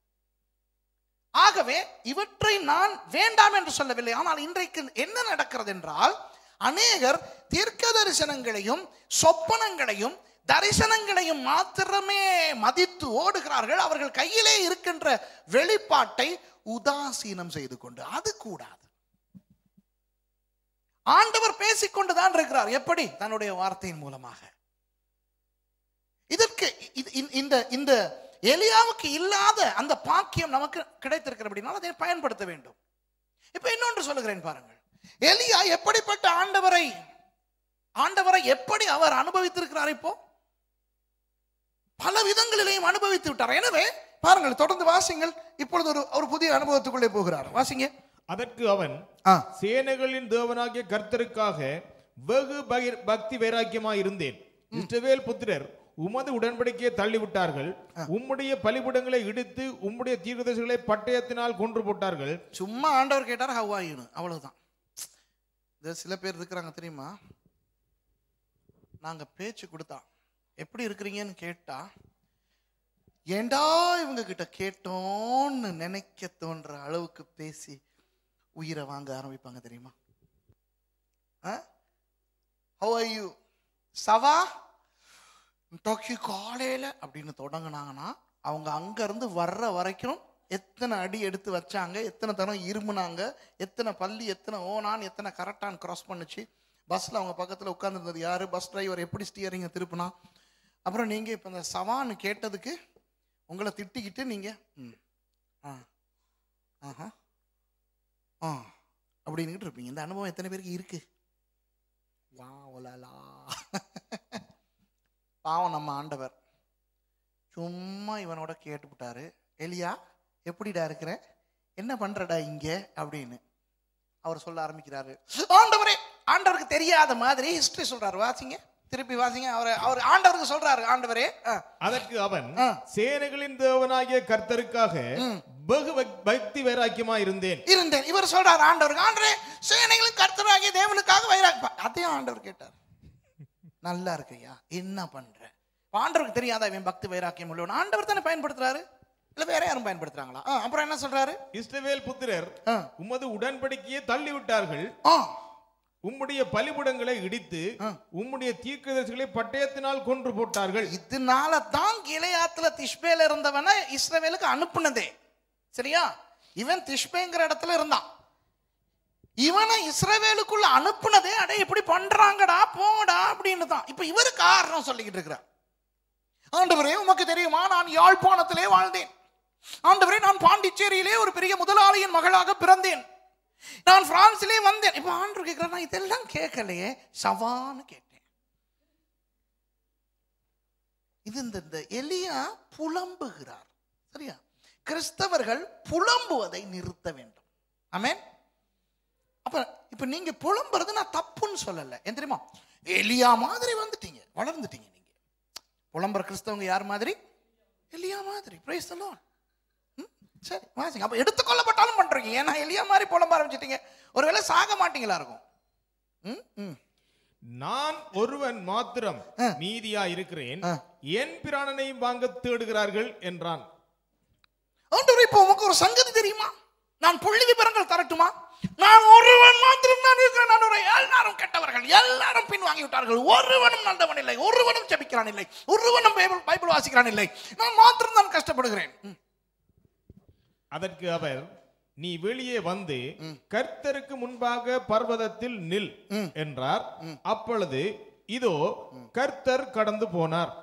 ஆகவே இவற்றை நான் வேண்டாம் என்று சொல்லவில்லை ஆனால் இன்றைக்கு என்ன நடக்கிறது என்றால் அநேகர் தீர்க்க தரிசனங்களையும் சொப்பனங்களையும் தரிசனங்களையும் மாத்திரமே மதித்து ஓடுகிறார்கள் அவர்கள் கையிலே இருக்கின்ற வெளிப்பாட்டை உதாசீனம் செய்து கொண்டு அது கூடாது ஆண்டவர் பேசிக்கொண்டுதான் இருக்கிறார் எப்படி தன்னுடைய வார்த்தையின் மூலமாக இதற்கு இது- இந்த- இந்த இந்த எலியாவுக்கு இல்லாத அந்த பாக்கியம் நமக்கு கிடைத்திருக்கிறபடினால் அதை பயன்படுத்த வேண்டும் இப்ப இன்னொன்று சொல்லுகிறேன் பாருங்கள் எலியா எப்படிப்பட்ட ஆண்டவரை ஆண்டவரை எப்படி அவர் அனுபவித்திருக்கிறார் இப்போ பல விதங்களிலேயும் அனுபவித்து விட்டார் எனவே பாருங்கள் தொடர்ந்து வாசிங்கள் இப்பொழுது ஒரு ஒரு புதிய அனுபவத்துக்குள்ளே போகிறார் வாசிங்க அதற்கு அவன் ஆ சேனைகளின் தேவனாகிய கர்த்தருக்காக வெகு பகிர் பக்தி வைராக்கியமாய் இருந்தேன் இஸ்ரவேல் புத்திரர் உமது உடன்படிக்கையை தள்ளிவிட்டார்கள் உம்முடைய பலிபீடங்களை இடித்து உம்முடைய தீர்க்கதரிசிகளை பட்டயத்தினால் கொன்று போட்டார்கள் சும்மா ஆண்டவர் கேட்டார் ஹவாயின்னு அவ்வளவுதான் இது சில பேர் இருக்கிறாங்க தெரியுமா நாங்க பேச்சு கொடுத்தா எப்படி இருக்கிறீங்கன்னு கேட்டா ஏண்டா இவங்க கிட்ட கேட்டோன்னு நினைக்க தோன்ற அளவுக்கு பேசி உயிரை வாங்க ஆரம்பிப்பாங்க தெரியுமா ஹவ் ஆர் யூ சவா டொக்கி காலையில அப்படின்னு தொடங்குனாங்கன்னா அவங்க அங்க இருந்து வர்ற வரைக்கும் எத்தனை அடி எடுத்து வச்சாங்க எத்தனை தரம் இருமுனாங்க எத்தனை பள்ளி எத்தனை ஓனான் எத்தனை கரெக்டான் கிராஸ் பண்ணுச்சு பஸ்ல அவங்க பக்கத்துல உட்கார்ந்திருந்தது யாரு பஸ் டிரைவர் எப்படி ஸ்டியரிங்க திருப்புனா அப்புறம் நீங்க இப்ப இந்த சவான்னு கேட்டதுக்கு உங்களை திட்டிக்கிட்டு நீங்க ம் ஆ ஆஹா ஆ அப்படின்னுட்டு இருப்பீங்க இந்த அனுபவம் எத்தனை பேருக்கு இருக்கு வா ஒலலா பாவம் நம்ம ஆண்டவர் சும்மா இவனோட கேட்டுவிட்டாரு எலியா எப்படிடா இருக்கிற என்ன பண்றடா இங்க அப்படின்னு அவர் சொல்ல ஆரம்பிக்கிறாரு ஆண்டவரே ஆண்டவருக்கு தெரியாத மாதிரி ஹிஸ்டரி சொல்றாரு வாசிங்க திருப்பி வாசிங்க அவர் அவர் ஆண்டவருக்கு சொல்றாரு ஆண்டவரே ஆ, அதற்கு அவன் ஆ. சேனைகளின் தேவனாகிய கர்த்தருக்காக வெகு பக்- பக்தி வைராக்கியமாய் இருந்தேன் இருந்தேன் இவர் சொல்றாரு ஆண்டவருக்கு ஆண்டவரே சேனைகளும் கர்த்தராகிய தேவனுக்காக வைராக அதே ஆண்டவர் கேட்டார் நல்லா இருக்கையா என்ன பண்ற இப்ப ஆண்டவருக்கு தெரியாதா இவன் பக்தி வைராக்கியம் உள்ளவன் ஆண்டவர் தானே பயன்படுத்துறாரு இல்ல வேற யாரும் பயன்படுத்துறாங்களா ஆ, அப்புறம் என்ன சொல்றாரு இஸ்ரவேல் புத்திரர் ஆ. உமது உடன்படிக்கையை தள்ளிவிட்டார்கள் ஆ, உம்முடைய பலிபீடங்களை இடித்து உம்முடைய தீர்க்கதரிசிகளை பட்டயத்தினால் கொன்று போட்டார்கள் இதனால தான் கிளையாத்துல திஷ்பேல இருந்தவனை இஸ்ரவேலுக்கு அனுப்புனதே சரியா இவன் திஷ்பேங்கிற இடத்துல இருந்தான் இவனை இஸ்ரவேலுக்குள்ள அனுப்புனதே அடே இப்படி பண்றாங்கடா போடா அப்படின்னு தான் இப்ப இவரு காரணம் சொல்லிக்கிட்டு இருக்கிறார் ஆண்டவரே உமக்கு தெரியுமா நான் யாழ்ப்பாணத்திலே வாழ்ந்தேன் ஆண்டவரே நான் பாண்டிச்சேரியிலே ஒரு பெரிய முதலாளியின் மகளாக பிறந்தேன் நான் பிரான்சிலே வந்தேன் இப்ப ஆண்டவர் கேட்கிறார் நான் இதெல்லாம் கேட்கலையே சவான்னு கேட்டேன் இது இந்த இந்த எலியா புலம்புகிறார் சரியா கிறிஸ்தவர்கள் புலம்புவதை நிறுத்த வேண்டும் ஆமென் அப்ப இப்ப நீங்க புலம்புறது நான் தப்புன்னு சொல்லல ஏன் தெரியுமா எலியா மாதிரி வந்துட்டீங்க வளர்ந்துட்டீங்க நீங்க புலம்புற கிறிஸ்தவங்க யார் மாதிரி எலியா மாதிரி பிரைஸ் தலோன் சரி வாசிங்க அப்ப எடுத்துக்கொள்ளப்பட்டாலும் பண்றீங்க ஏன்னா எலியா மாதிரி புலம்ப ஆரம்பிச்சிட்டீங்க ஒருவேளை சாக மாட்டீங்களா இருக்கும் ம் ம் நான் ஒருவன் மாத்திரம் மீதியா இருக்கிறேன் என் பிராணனையும் வாங்க தேடுகிறார்கள் என்றான் ஆண்டவர் இப்போ உமக்கு ஒரு சங்கதி தெரியுமா நான் புள்ளி விவரங்கள் தரட்டுமா நான் ஒருவன் மாத்திரம் தான் இருக்கிறேன் நான் ஒரு எல்லாரும் கெட்டவர்கள் எல்லாரும் பின் வாங்கி விட்டார்கள் ஒருவனும் நல்லவன் இல்லை ஒருவனும் ஜெபிக்கிறான் இல்லை ஒருவனும் பைபிள் பைபிள் வாசிக்கிறான் இல்லை நான் மாத்திரம் தான் கஷ்டப்படுகிறேன் ம். அதற்கு அவர் நீ வெளியே வந்து கர்த்தருக்கு முன்பாக பர்வதத்தில் நில் என்றார் அப்பொழுது இதோ கர்த்தர் கடந்து போனார்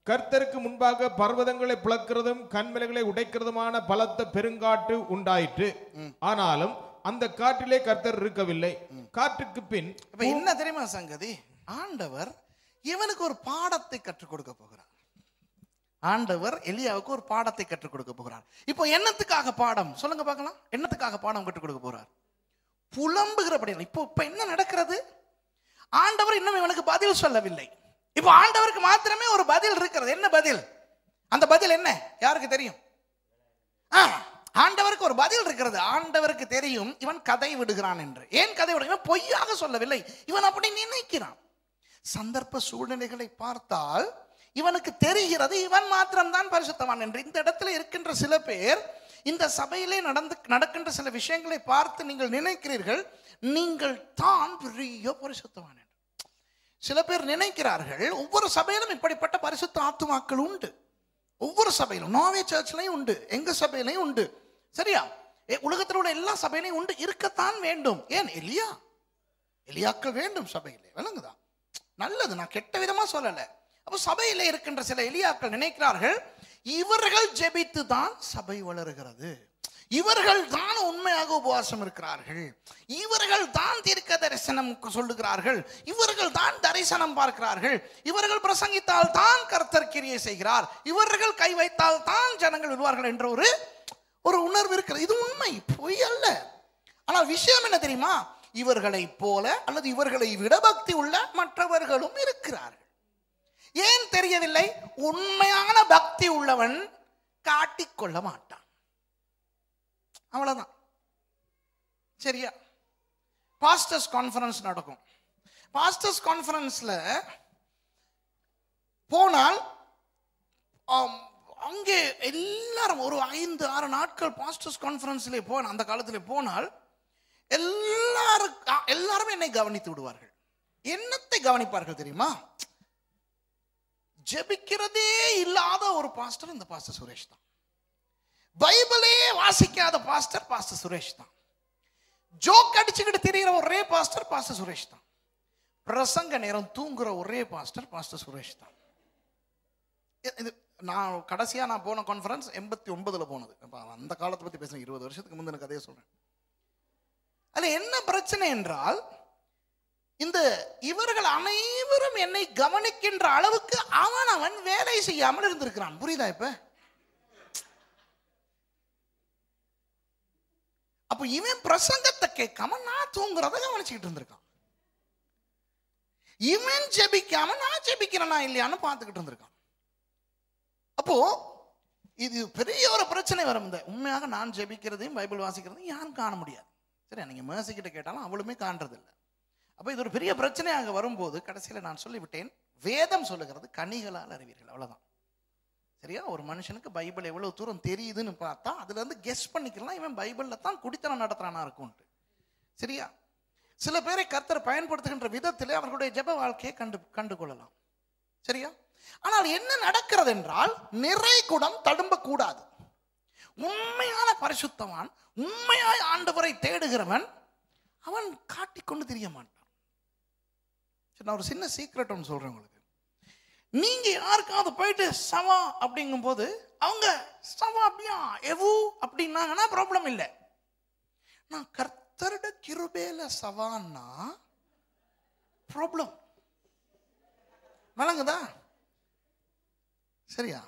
கர்த்தருக்கு முன்பாக பர்வதங்களை பிளக்கிறதும் கண்மலைகளை உடைக்கிறதுமான பலத்த பெருங்காற்று உண்டாயிற்று ஆனாலும் அந்த காற்றிலே கர்த்தர் இருக்கவில்லை காற்றுக்கு பின் இப்ப என்ன தெரியுமா சங்கதி ஆண்டவர் இவனுக்கு ஒரு பாடத்தை கற்றுக் கொடுக்க போகிறார் ஆண்டவர் எலியாவுக்கு ஒரு பாடத்தை கற்றுக் கொடுக்க போகிறார் இப்போ என்னத்துக்காக பாடம் சொல்லுங்க பார்க்கலாம் என்னத்துக்காக பாடம் கற்றுக் கொடுக்க போறார் புலம்புகிறபடி இப்போ இப்ப என்ன நடக்கிறது ஆண்டவர் இன்னும் இவனுக்கு பதில் சொல்லவில்லை இப்போ ஆண்டவருக்கு மாத்திரமே ஒரு பதில் இருக்கிறது என்ன பதில் அந்த பதில் என்ன யாருக்கு தெரியும் ஆ, ஆண்டவருக்கு ஒரு பதில் இருக்கிறது ஆண்டவருக்கு தெரியும் இவன் கதை விடுகிறான் என்று ஏன் கதை விடுகிறான் பொய்யாக சொல்லவில்லை இவன் அப்படி நினைக்கிறான் சந்தர்ப்ப சூழ்நிலைகளை பார்த்தால் இவனுக்கு தெரிகிறது இவன் மாத்திரம்தான் பரிசுத்தவான் என்று இந்த இடத்துல இருக்கின்ற சில பேர் இந்த சபையிலே நடந்து நடக்கின்ற சில விஷயங்களை பார்த்து நீங்கள் நினைக்கிறீர்கள் நீங்கள் தான் பெரிய பரிசுத்தவான் என்று சில பேர் நினைக்கிறார்கள் ஒவ்வொரு சபையிலும் இப்படிப்பட்ட பரிசுத்த ஆத்துமாக்கள் உண்டு ஒவ்வொரு சபையிலும் நோவே சர்ச்லையும் உண்டு எங்க சபையிலையும் உண்டு சரியா எ- உலகத்தில் உள்ள எல்லா சபையிலையும் உண்டு இருக்கத்தான் வேண்டும் ஏன் எலியா எலியாக்கள் வேண்டும் சபையிலே விளங்குதா நல்லது நான் கெட்ட விதமா சொல்லல அப்போ சபையிலே இருக்கின்ற சில எலியாக்கள் நினைக்கிறார்கள் இவர்கள் ஜெபித்து தான் சபை வளருகிறது இவர்கள் தான் உண்மையாக உபவாசம் இருக்கிறார்கள் இவர்கள் தான் தீர்க்க தரிசனம் சொல்லுகிறார்கள் இவர்கள் தான் தரிசனம் பார்க்கிறார்கள் இவர்கள் பிரசங்கித்தால் தான் கர்த்தர் கிரியை செய்கிறார் இவர்கள் கை வைத்தால் தான் ஜனங்கள் விடுவார்கள் என்ற ஒரு ஒரு உணர்வு இருக்கிறது இது உண்மை பொய் அல்ல ஆனால் விஷயம் என்ன தெரியுமா இவர்களை போல அல்லது இவர்களை விட பக்தி உள்ள மற்றவர்களும் இருக்கிறார்கள் ஏன் தெரியவில்லை உண்மையான பக்தி உள்ளவன் காட்டிக்கொள்ள மாட்டான் அவ்வளவுதான் சரியா பாஸ்டர்ஸ் கான்ஃபரன்ஸ் நடக்கும் பாஸ்டர்ஸ் கான்ஃபரன்ஸ்ல போனால் ஆம், அங்கே எல்லாரும் ஒரு ஐந்து ஆறு நாட்கள் பாஸ்டர்ஸ் கான்ஃபரன்ஸ்ல போன அந்த காலத்தில் போனால் எல்லாரும் எல்லாரும் என்னை கவனித்து விடுவார்கள் என்னத்தை கவனிப்பார்கள் தெரியுமா ஜெபிக்கிறதே இல்லாத ஒரு பாஸ்டர் இந்த பாஸ்டர் சுரேஷ் தான் பைபிளே வாசிக்காத பாஸ்டர் பாஸ்டர் சுரேஷ் தான் ஜோக் அடிச்சுக்கிட்டு திரியிற ஒரே பாஸ்டர் பாஸ்டர் சுரேஷ் தான் பிரசங்க நேரம் தூங்குற ஒரே பாஸ்டர் பாஸ்டர் சுரேஷ் தான் இ- இது நான் கடைசியா நான் போன கான்ஃபரன்ஸ் எண்பத்தி ஒன்பதுல போனது அப்ப அந்த காலத்தை பத்தி பேசுறேன் இருபது வருஷத்துக்கு முந்தின கதையை சொல்றேன் அதுல என்ன பிரச்சனை என்றால் இந்த இவர்கள் அனைவரும் என்னை கவனிக்கின்ற அளவுக்கு அவன் அவன் வேலை செய்யாமல் இருந்திருக்கிறான் புரியுதா இப்ப அப்ப இவன் பிரசங்கத்தை கேட்காம நான் தூங்குறத கவனிச்சுக்கிட்டு இருந்திருக்கான் இவன் ஜெபிக்காம நான் ஜெபிக்கிறேனா இல்லையான்னு பார்த்துக்கிட்டு இருந்திருக்கான் அப்போ இது பெரிய ஒரு பிரச்சனை வரும் இந்த உண்மையாக நான் ஜெபிக்கிறதையும் பைபிள் வாசிக்கிறதையும் யாரும் காண முடியாது சரி நீங்க மேசி கிட்ட கேட்டாலும் அவளுமே காண்றது இல்லை அப்போ இது ஒரு பெரிய பிரச்சனையாக வரும்போது கடைசியில் நான் சொல்லிவிட்டேன் வேதம் சொல்லுகிறது கனிகளால் அறிவீர்கள் அவ்வளவுதான் சரியா ஒரு மனுஷனுக்கு பைபிள் எவ்வளவு தூரம் தெரியுதுன்னு பார்த்தா அதுல இருந்து கெஸ் பண்ணிக்கலாம் இவன் பைபிள்ல தான் குடித்தனம் நடத்துறானா இருக்கும்ட்டு சரியா சில பேரை கர்த்தர் பயன்படுத்துகின்ற விதத்திலே அவர்களுடைய ஜெப வாழ்க்கையை கண்டு கண்டு கொள்ளலாம் சரியா ஆனால் என்ன நடக்கிறது என்றால் நிறை குடம் தடும்ப கூடாது உண்மையான பரிசுத்தவான் உண்மையாய் ஆண்டவரை தேடுகிறவன் அவன் காட்டிக்கொண்டு தெரிய மாட்டான் சரி நான் ஒரு சின்ன சீக்ரெட் ஒன்று சொல்றேன் உங்களுக்கு நீங்க யாருக்காவது போயிட்டு சவா அப்படிங்கும்போது அவங்க சவா அப்படியா எவு அப்படின்னாங்கன்னா ப்ராப்ளம் இல்லை நான் கர்த்தருட கிருபேல சவான்னா ப்ராப்ளம் வழங்குதா சரியா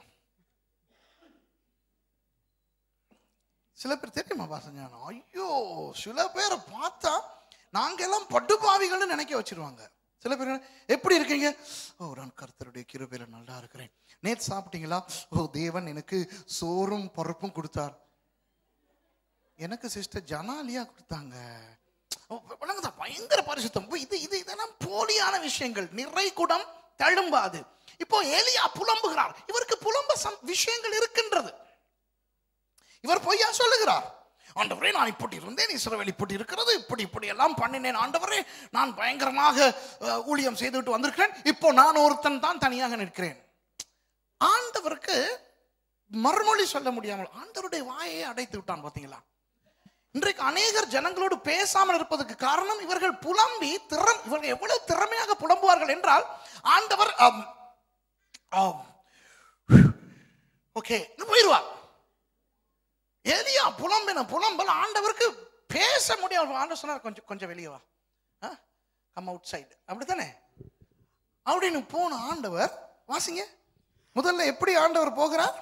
சில பேர் தெரியுமா பாசஞானம் ஐயோ சில பேரை பார்த்தா நாங்க எல்லாம் பட்டுப்பாவிகள்னு நினைக்க வச்சிருவாங்க சில பேர் எப்படி இருக்கீங்க ஓ நான் கர்த்தருடைய கிருபையில நல்லா இருக்கிறேன் நேத்து சாப்பிட்டீங்களா ஓ தேவன் எனக்கு சோறும் பருப்பும் கொடுத்தார் எனக்கு சிஸ்டர் ஜனாலியா கொடுத்தாங்க ஓ, விளங்குதா பயங்கர பரிசுத்தம் இப்போ இது இது இதெல்லாம் போலியான விஷயங்கள் நிறை குடம் தழும்பாது இப்போ ஏலியா புலம்புகிறார் இவருக்கு புலம்ப சம்- விஷயங்கள் இருக்கின்றது இவர் பொய்யா சொல்லுகிறார் ஆண்டவரே நான் இப்படி இருந்தேன் இஸ்ரவேல் இப்படி இருக்கிறது இப்படி இப்படி எல்லாம் பண்ணினேன் ஆண்டவரே நான் பயங்கரமாக அஹ், ஊழியம் செய்துவிட்டு வந்திருக்கிறேன் இப்போ நான் ஒருத்தன் தான் தனியாக நிற்கிறேன் ஆண்டவருக்கு மறுமொழி சொல்ல முடியாமல் ஆண்டவருடைய வாயை அடைத்து விட்டான் பாத்தீங்களா இன்றைக்கு அநேகர் ஜனங்களோடு பேசாமல் இருப்பதற்கு காரணம் இவர்கள் புலம்பி திறம் இவர்கள் எவ்வளவு திறமையாக புலம்புவார்கள் என்றால் ஆண்டவர் ஆம், ஆம், ஓகே போயிடுவார் எலியா புலம்பின புலம்பல் ஆண்டவருக்கு பேச முடியாது ஆண்டவர் சொன்னார் கொஞ்சம் கொஞ்சம் வெளியே வா கம் அவுட் சைடு அப்படித்தானே அப்படின்னு போன ஆண்டவர் வாசிங்க முதல்ல எப்படி ஆண்டவர் போகிறார்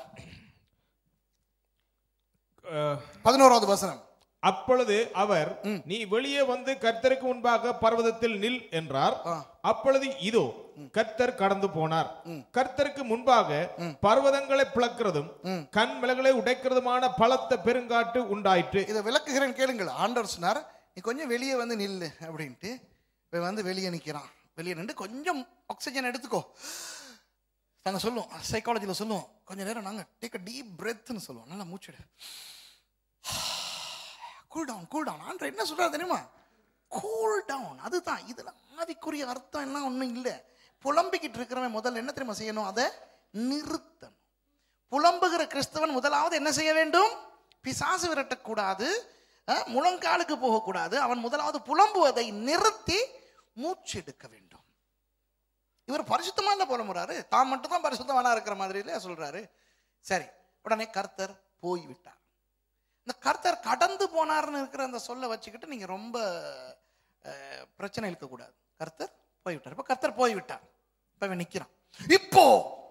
அஹ், பதினோராவது வசனம் அப்பொழுது அவர் நீ வெளியே வந்து கர்த்தருக்கு முன்பாக பர்வதத்தில் நில் என்றார் ஆ. அப்பொழுது இதோ கர்த்தர் கடந்து போனார் கர்த்தருக்கு முன்பாக பர்வதங்களை பிளக்கிறதும் கண்மலைகளை உடைக்கிறதுமான பலத்த பெருங்காட்டு உண்டாயிற்று இதை விளக்குகிறேன் கேளுங்கள் ஆண்டவர் சொன்னார் நீ கொஞ்சம் வெளியே வந்து நில்லு அப்படின்ட்டு இவன் வந்து வெளியே நிற்கிறான் வெளியே நின்று கொஞ்சம் ஆக்சிஜன் எடுத்துக்கோ நாங்கள் சொல்லுவோம் சைக்காலஜியில் சொல்லுவோம் கொஞ்ச நேரம் நாங்கள் டேக் அ டீப் பிரெத்னு சொல்லுவோம் நல்லா மூச்சிடு கூல் டவுன் கூல் டவுன் ஆண்டர் என்ன சொல்றாரு தெரியுமா கூல் டவுன் அதுதான் இதுல ஆவிக்குரிய அர்த்தம் எல்லாம் ஒன்றும் இல்லை புலம்பிக்கிட்டு இருக்கிறவன் முதல்ல என்ன தெரியுமா செய்யணும் அதை நிறுத்தணும் புலம்புகிற கிறிஸ்தவன் முதலாவது என்ன செய்ய வேண்டும் பிசாசு விரட்டக்கூடாது அஹ், முழங்காலுக்கு போகக்கூடாது அவன் முதலாவது புலம்புவதை நிறுத்தி மூச்செடுக்க வேண்டும் இவர் பரிசுத்தமா இல்ல புலம்புறாரு தான் மட்டும் தான் பரிசுத்தமானா இருக்கிற மாதிரி இல்லையா சொல்றாரு சரி உடனே கர்த்தர் போய்விட்டார் இந்த கர்த்தர் கடந்து போனார்னு இருக்கிற அந்த சொல்ல வச்சுக்கிட்டு நீங்க ரொம்ப அஹ், பிரச்சனை இருக்கக்கூடாது கர்த்தர் போய்விட்டார் இப்போ கர்த்தர் போய்விட்டார் இப்போ இவன் நிக்கிறான் இப்போ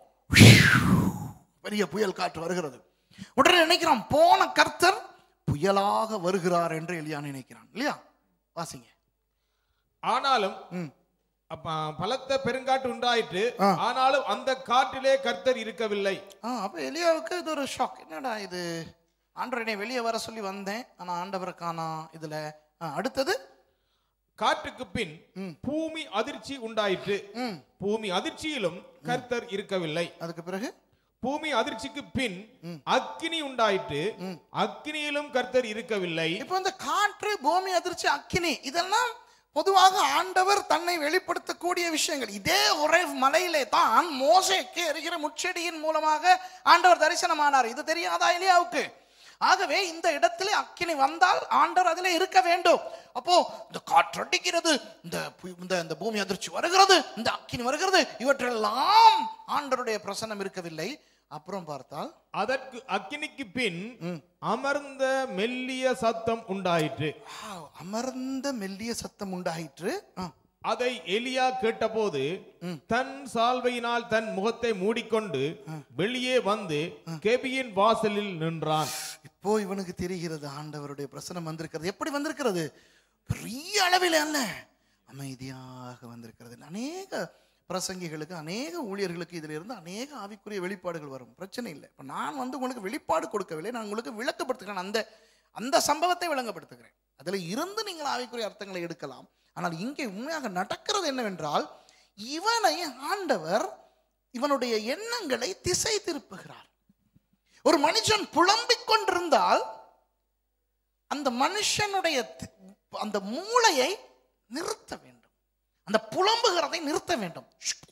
பெரிய புயல் காற்று வருகிறது உடனே நினைக்கிறான் போன கர்த்தர் புயலாக வருகிறார் என்று எலியா நினைக்கிறான் இல்லையா வாசிங்க ஆனாலும் ம். அப்ப பலத்த பெருங்காட்டு உண்டாயிற்று ஆ. ஆனாலும் அந்த காற்றிலே கர்த்தர் இருக்கவில்லை ஆ அப்போ எலியாவுக்கு இது ஒரு ஷாக் என்னடா இது ஆண்டவரை வெளியே வர சொல்லி வந்தேன் ஆனா ஆண்டவரை காணா இதுல ஆ, அடுத்தது காற்றுக்கு பின் ம். பூமி அதிர்ச்சி உண்டாயிற்று ம் பூமி அதிர்ச்சியிலும் கர்த்தர் இருக்கவில்லை அதுக்கு பிறகு பூமி அதிர்ச்சிக்கு பின் அக்கினி உண்டாயிற்று அக்கினியிலும் கர்த்தர் இருக்கவில்லை இப்போ இந்த காற்று பூமி அதிர்ச்சி அக்கினி இதெல்லாம் பொதுவாக ஆண்டவர் தன்னை வெளிப்படுத்தக்கூடிய விஷயங்கள் இதே ஒரே மலையிலே தான் மோசேக்கு எரிகிற முச்செடியின் மூலமாக ஆண்டவர் தரிசனமானார் இது தெரியாதா எலியாவுக்கு ஆகவே இந்த இடத்திலே அக்கினி வந்தால் ஆண்டவர் அதிலே இருக்க வேண்டும் அப்போ இந்த காற்று அடிக்கிறது இந்த பு- இந்த இந்த பூமி அதிர்ச்சி வருகிறது இந்த அக்கினி வருகிறது இவற்றெல்லாம் ஆண்டவருடைய பிரசன்னம் இருக்கவில்லை அப்புறம் பார்த்தால் அதற்கு அக்கினிக்கு பின் அமர்ந்த மெல்லிய சத்தம் உண்டாயிற்று ஆ, அமர்ந்த மெல்லிய சத்தம் உண்டாயிற்று ஆ. அதை எலியா கேட்டபோது தன் சால்வையினால் தன் முகத்தை மூடிக்கொண்டு வெளியே வந்து கெபியின் வாசலில் நின்றான் இப்போ இவனுக்கு தெரிகிறது ஆண்டவருடைய பிரசனம் வந்திருக்கிறது எப்படி வந்திருக்கிறது பெரிய அளவில் அல்ல அமைதியாக வந்திருக்கிறது அநேக பிரசங்கிகளுக்கு அநேக ஊழியர்களுக்கு இதில் இருந்து அநேக ஆவிக்குரிய வெளிப்பாடுகள் வரும் பிரச்சனை இல்லை இப்போ நான் வந்து உங்களுக்கு வெளிப்பாடு கொடுக்கவில்லை நான் உங்களுக்கு விளக்கப்படுத்துகிறேன் அந்த அந்த சம்பவத்தை விளங்கப்படுத்துகிறேன் அதில் இருந்து நீங்கள் ஆவிக்குரிய அர்த்தங்களை எடுக்கலாம் ஆனால் இங்கே உண்மையாக நடக்கிறது என்னவென்றால் இவனை ஆண்டவர் இவனுடைய எண்ணங்களை திசை திருப்புகிறார் ஒரு மனுஷன் புலம்பிக் கொண்டிருந்தால் அந்த மனுஷனுடைய தி- அந்த மூளையை நிறுத்த வேண்டும் அந்த புலம்புகிறதை நிறுத்த வேண்டும்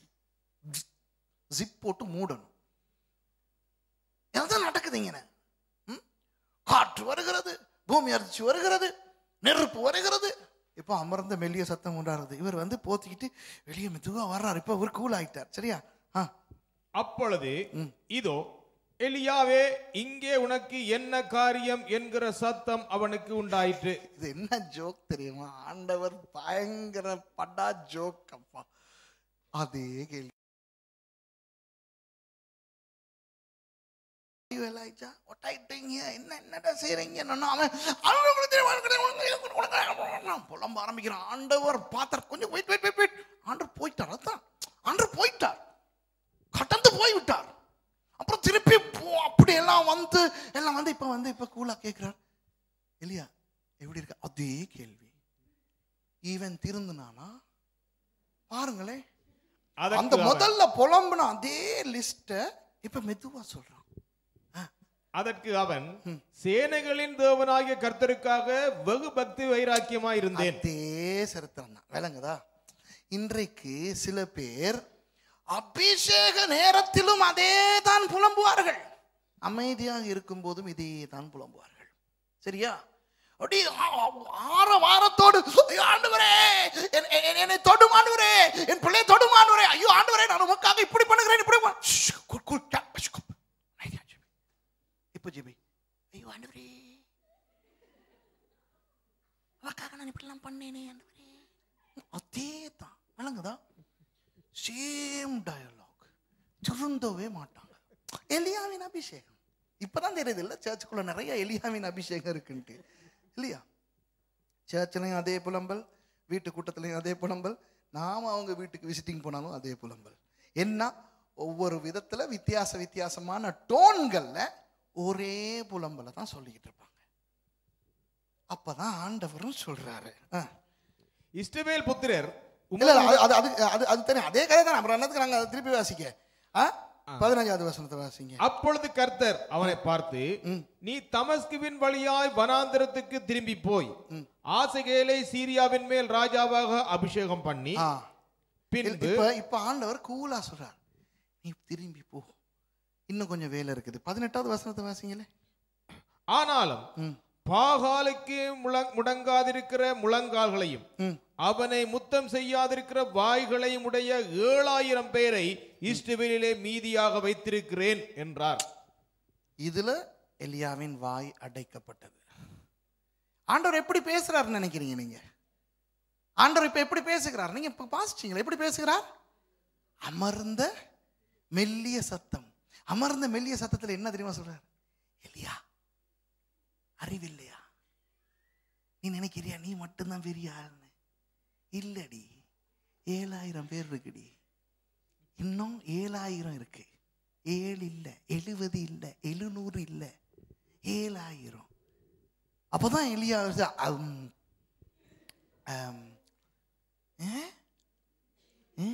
ஜிப் போட்டு மூடணும் இதுதான் நடக்குதுங்க ம்? காற்று வருகிறது பூமி அதிர்ச்சி வருகிறது நெருப்பு வருகிறது இப்போ அமர்ந்த மெல்லிய சத்தம் உண்டாருது இவர் வந்து போத்திக்கிட்டு வெளியே மெதுவா வர்றாரு இப்போ இவர் கூல் ஆயிட்டார் சரியா ஆ அப்பொழுது இதோ எலியாவே இங்கே உனக்கு என்ன காரியம் என்கிற சத்தம் அவனுக்கு உண்டாயிற்று இது என்ன ஜோக் தெரியுமா ஆண்டவர் பயங்கர படா ஜோக் அப்பா அதே கேள்வி You Elijah, what are you doing here? என்ன என்னடா செய்றீங்க அவன் அவன் உங்களுக்கு தெரியும், உனக்கு தெரியும், உனக்கு தெரியும், உனக்கு தெரியும். புலம்ப ஆரம்பிக்கிறான் ஆண்டவர் பார்த்தார் கொஞ்சம் வெயிட் வெயிட் வெயிட் வெயிட் ஆண்டவர் போயிட்டார் அதான் ஆண்டவர் போயிட்டார் கடந்து போய் விட்டார் அப்புறம் திருப்பி போ- அப்படி எல்லாம் வந்து எல்லாம் வந்து இப்ப வந்து இப்ப கூலா கேட்கிறார் இல்லையா எப்படி இருக்க அதே கேள்வி இவன் திருந்தினானா பாருங்களேன் அந்த அதற்கு அவன்- முதல்ல புலம்புன அதே லிஸ்ட இப்ப மெதுவா சொல்றான் அதற்கு அவன் சேனைகளின் தேவனாகிய கர்த்தருக்காக வெகு பக்தி வைராக்கியமாய் இருந்தேன் அதே சரித்திரம் தான் விளங்குதா இன்றைக்கு சில பேர் அபிஷேக நேரத்திலும் அதே தான் புலம்புவார்கள் அமைதியாக இருக்கும் போதும் இதே தான் புலம்புவார்கள் சரியா அப்படி ஆற வாரத்தோடு ஐயோ ஆண்டவரே என்- என்- என்னை தொடும் ஆண்டவரே என் பிள்ளை தொடும் ஆண்டவரே ஐயோ ஆண்டவரே நான் உமக்காக இப்படி பண்ணுகிறேன் இப்படி பண்~ ஷ், குட், குட், டா, ஷ், குட். அமைதியா இரு. நான் இப்படிலாம் பண்ணேனே ஆண்டவரே அதே தான் விளங்குதா சேம் டயலாக் திருந்தவே மாட்டாங்க எலியாவின் அபிஷேகம் இப்பதான் தெரியுது இல்ல சர்ச்சுக்குள்ள நிறைய எலியாவின் அபிஷேகம் இருக்குன்ட்டு இல்லையா சர்ச்சிலையும் அதே புலம்பல் வீட்டு கூட்டத்திலையும் அதே புலம்பல் நாம அவங்க வீட்டுக்கு விசிட்டிங் போனாலும் அதே புலம்பல் என்ன ஒவ்வொரு விதத்துல வித்தியாச வித்தியாசமான டோன்கள்ல ஒரே புலம்பலை தான் சொல்லிக்கிட்டு இருப்பாங்க அப்பதான் ஆண்டவரும் சொல்றாரு ஆ. இஸ்ரவேல் புத்திரர் இல்ல இல்ல, அது அது அது அது அது தெரியும் அதே கதை தான் அப்புறம் என்னத்துக்கு நாங்க அதை திருப்பி வாசிக்க ஆ பதினஞ்சாவது வசனத்தை வாசிங்க அப்பொழுது கர்த்தர் அவனை பார்த்து நீ தமஸ்குவின் வழியாய் வனாந்திரத்துக்கு திரும்பி போய் ஆசகேலை சீரியாவின் மேல் ராஜாவாக அபிஷேகம் பண்ணி ஆ பின்பு இப்ப இப்ப ஆண்டவர் கூலா சொல்றார் நீ திரும்பி போ இன்னும் கொஞ்சம் வேலை இருக்குது பதினெட்டாவது வசனத்தை வாசிங்களே ஆனாலும் ம் பாகாலுக்கு முழங் முடங்காதிருக்கிற முழங்கால்களையும் ம் அவனை முத்தம் செய்யாதிருக்கிற வாய்களையும் உடைய ஏழாயிரம் பேரை இஸ்ரவேலிலே மீதியாக வைத்திருக்கிறேன் என்றார் இதுல எலியாவின் வாய் அடைக்கப்பட்டது ஆண்டவர் எப்படி பேசுறாருன்னு நினைக்கிறீங்க நீங்க ஆண்டவர் இப்ப எப்படி பேசுகிறார் நீங்க இப்ப பாசிச்சீங்களா எப்படி பேசுகிறார் அமர்ந்த மெல்லிய சத்தம் அமர்ந்த மெல்லிய சத்தத்துல என்ன தெரியுமா சொல்றார் எலியா அறிவில்லையா நீ நினைக்கிறியா நீ மட்டும்தான் பெரிய ஆள்னு இல்லடி ஏழாயிரம் பேர் இருக்குடி இன்னும் ஏழாயிரம் இருக்கு ஏழு இல்லை எழுபது இல்லை எழுநூறு இல்லை ஏழாயிரம் அப்போதான் எலியா வந்து, அம், அம், ஏ? ஏ?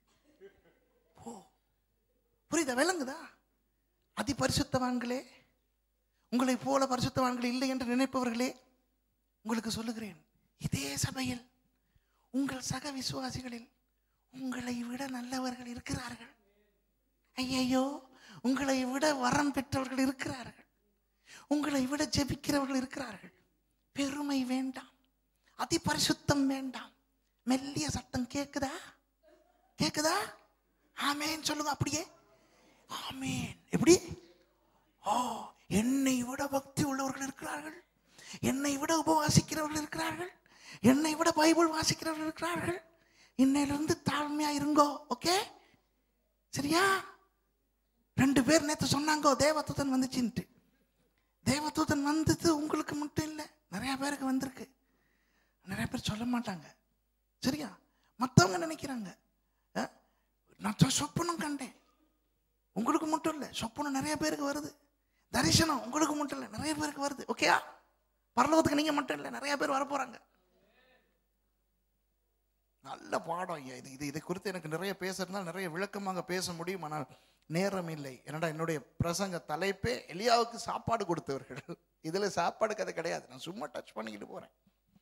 போ புரியுதா விளங்குதா அதி பரிசுத்தவான்களே உங்களை போல பரிசுத்தவான்கள் இல்லை என்று நினைப்பவர்களே உங்களுக்கு சொல்லுகிறேன் இதே சபையில் உங்கள் சக விசுவாசிகளில் உங்களை விட நல்லவர்கள் இருக்கிறார்கள் ஐயையோ உங்களை விட வரம் பெற்றவர்கள் இருக்கிறார்கள் உங்களை விட ஜெபிக்கிறவர்கள் இருக்கிறார்கள் பெருமை வேண்டாம் அதி பரிசுத்தம் வேண்டாம் மெல்லிய சத்தம் கேக்குதா கேக்குதா ஆமேன் சொல்லுங்க அப்படியே ஆமேன் எப்படி ஓ என்னை விட பக்தி உள்ளவர்கள் இருக்கிறார்கள் என்னை விட உபவாசிக்கிறவர்கள் இருக்கிறார்கள் என்னை விட பைபிள் வாசிக்கிறவர்கள் இருக்கிறார்கள் இன்னையிலிருந்து தாழ்மையா இருங்கோ ஓகே சரியா ரெண்டு பேர் நேத்து சொன்னாங்க தேவதூதன் வந்துச்சுன்ட்டு தேவதூதன் வந்தது உங்களுக்கு மட்டும் இல்லை நிறைய பேருக்கு வந்திருக்கு நிறைய பேர் சொல்ல மாட்டாங்க சரியா மற்றவங்க நினைக்கிறாங்க அஹ், நான் சொ- சொப்பனம் கண்டேன் உங்களுக்கு மட்டும் இல்லை சொப்பனம் நிறைய பேருக்கு வருது தரிசனம் உங்களுக்கு மட்டும் இல்லை நிறைய பேருக்கு வருது ஓகேயா பரலோகத்துக்கு நீங்க மட்டும் இல்லை நிறைய பேர் வர போறாங்க நல்ல பாடம் ஐயா இது இது இதை குறித்து எனக்கு நிறைய பேசுறதுனால நிறைய விளக்கமாக பேச முடியும் ஆனால் நேரம் இல்லை என்னடா என்னுடைய பிரசங்க தலைப்பே எலியாவுக்கு சாப்பாடு கொடுத்தவர்கள் இதுல சாப்பாடு கதை கிடையாது நான் சும்மா டச் பண்ணிக்கிட்டு போறேன்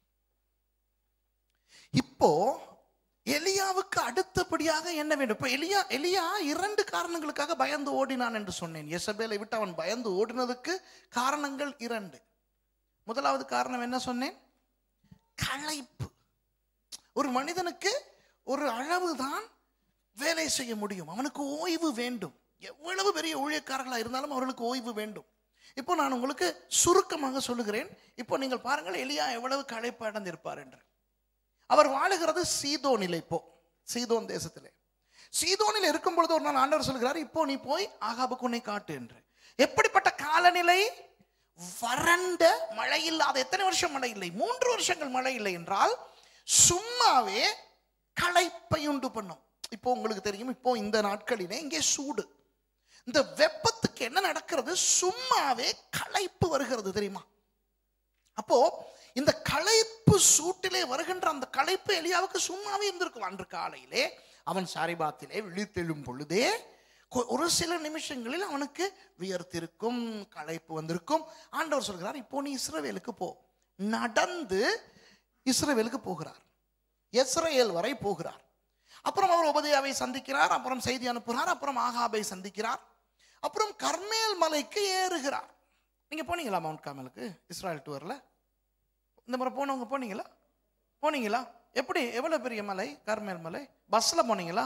இப்போ எலியாவுக்கு அடுத்தபடியாக என்ன வேண்டும் இப்போ எலியா எலியா இரண்டு காரணங்களுக்காக பயந்து ஓடினான் என்று சொன்னேன் எசபேலை விட்டு அவன் பயந்து ஓடினதுக்கு காரணங்கள் இரண்டு முதலாவது காரணம் என்ன சொன்னேன் களைப்பு ஒரு மனிதனுக்கு ஒரு அளவுதான் வேலை செய்ய முடியும் அவனுக்கு ஓய்வு வேண்டும் எவ்வளவு பெரிய ஊழியக்காரர்களாக இருந்தாலும் அவர்களுக்கு ஓய்வு வேண்டும் இப்போ நான் உங்களுக்கு சுருக்கமாக சொல்லுகிறேன் இப்போ நீங்கள் பாருங்கள் எலியா எவ்வளவு களைப்பு அடைந்திருப்பார் என்று அவர் வாழுகிறது சீதோனில் இப்போ சீதோன் தேசத்திலே சீதோனில் இருக்கும் பொழுது ஒரு நாள் ஆண்டவர் சொல்கிறார் இப்போ நீ போய் ஆகாபுக்கு உன்னை காட்டு என்று எப்படிப்பட்ட காலநிலை வறண்ட மழை இல்லாத எத்தனை வருஷம் மழை இல்லை மூன்று வருஷங்கள் மழை இல்லை என்றால் சும்மாவே களைப்பை உண்டு பண்ணும் இப்போ உங்களுக்கு தெரியும் இப்போ இந்த நாட்களிலே இங்கே சூடு இந்த வெப்பத்துக்கு என்ன நடக்கிறது சும்மாவே களைப்பு வருகிறது தெரியுமா அப்போ இந்த களைப்பு சூட்டிலே வருகின்ற அந்த களைப்பு எலியாவுக்கு சும்மாவே இருந்திருக்கும் அன்று காலையிலே அவன் சாரிபாத்திலே விழித்தெழும் பொழுதே கொ- ஒரு சில நிமிஷங்களில் அவனுக்கு வியர்த்திருக்கும் களைப்பு வந்திருக்கும் ஆண்டவர் சொல்கிறார் இப்போ நீ இஸ்ரவேலுக்கு போ நடந்து இஸ்ரவேலுக்கு போகிறார் இஸ்ரவேல் வரை போகிறார் அப்புறம் அவர் உபதேயாவை சந்திக்கிறார் அப்புறம் செய்தி அனுப்புகிறார் அப்புறம் ஆகாபை சந்திக்கிறார் அப்புறம் கர்மேல் மலைக்கு ஏறுகிறார் நீங்க போனீங்களா மவுண்ட் காமலுக்கு இஸ்ராயல் டூர்ல இந்த முறை போனவங்க போனீங்களா போனீங்களா எப்படி எவ்வளவு பெரிய மலை கர்மேல் மலை பஸ்ல போனீங்களா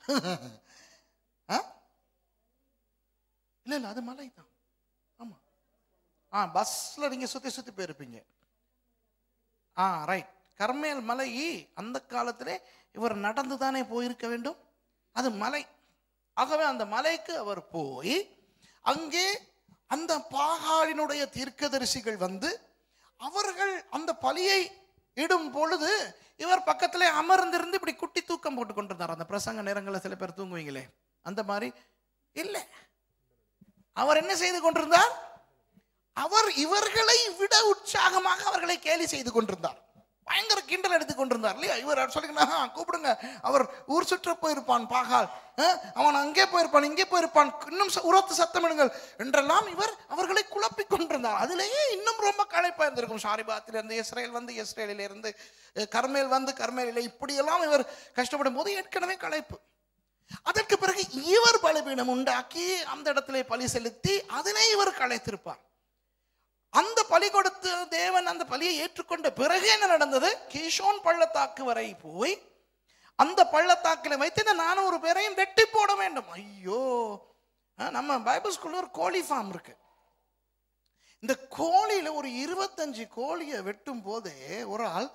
ஆ? இல்ல இல்ல அது மலை தான் ஆமா ஆ பஸ்ல நீங்க சுத்தி சுத்தி போயிருப்பீங்க ஆ ரைட் கர்மேல் மலை அந்த காலத்திலே இவர் நடந்து தானே போயிருக்க வேண்டும் அது மலை ஆகவே அந்த மலைக்கு அவர் போய் அங்கே அந்த பாகாலினுடைய தீர்க்கதரிசிகள் வந்து அவர்கள் அந்த பலியை இடும் பொழுது இவர் பக்கத்திலே அமர்ந்திருந்து இப்படி குட்டி தூக்கம் போட்டு கொண்டிருந்தார் அந்த பிரசங்க நேரங்களில் சில பேர் தூங்குவீங்களே அந்த மாதிரி இல்லை அவர் என்ன செய்து கொண்டிருந்தார் அவர் இவர்களை விட உற்சாகமாக அவர்களை கேலி செய்து கொண்டிருந்தார் பயங்கர கிண்டல் எடுத்துக் கொண்டிருந்தார் இல்லையா இவர் சொல்லுங்க கூப்பிடுங்க அவர் ஊர் சுற்ற போயிருப்பான் பாகால் அஹ், அவன் அங்கே போயிருப்பான் இங்கே போயிருப்பான் இன்னும் ச- உரத்து சத்தமிடுங்கள் என்றெல்லாம் இவர் அவர்களை குழப்பிக் கொண்டிருந்தார் அதிலேயே இன்னும் ரொம்ப களைப்பா இருந்திருக்கும் ஷாரிபாத்தில் இருந்து இஸ்ரேல் வந்து இஸ்ரேலில் இருந்து அஹ், கர்மேல் வந்து கர்மேலில் இப்படியெல்லாம் இவர் கஷ்டப்படும் போது ஏற்கனவே களைப்பு அதற்கு பிறகு இவர் பலிபீடம் உண்டாக்கி அந்த இடத்திலே பலி செலுத்தி அதனை இவர் களைத்திருப்பார் அந்த பலி கொடுத்து தேவன் அந்த பலியை ஏற்றுக்கொண்ட பிறகு என்ன நடந்தது கிஷோன் பள்ளத்தாக்கு வரை போய் அந்த பள்ளத்தாக்கில் வைத்து இந்த நானூறு பேரையும் வெட்டி போட வேண்டும் ஐயோ ஆ, நம்ம பைபிள் ஸ்கூல்ல ஒரு கோழி ஃபார்ம் இருக்கு இந்த கோழியில ஒரு இருபத்தஞ்சு கோழியை வெட்டும் போதே ஒரு ஆள்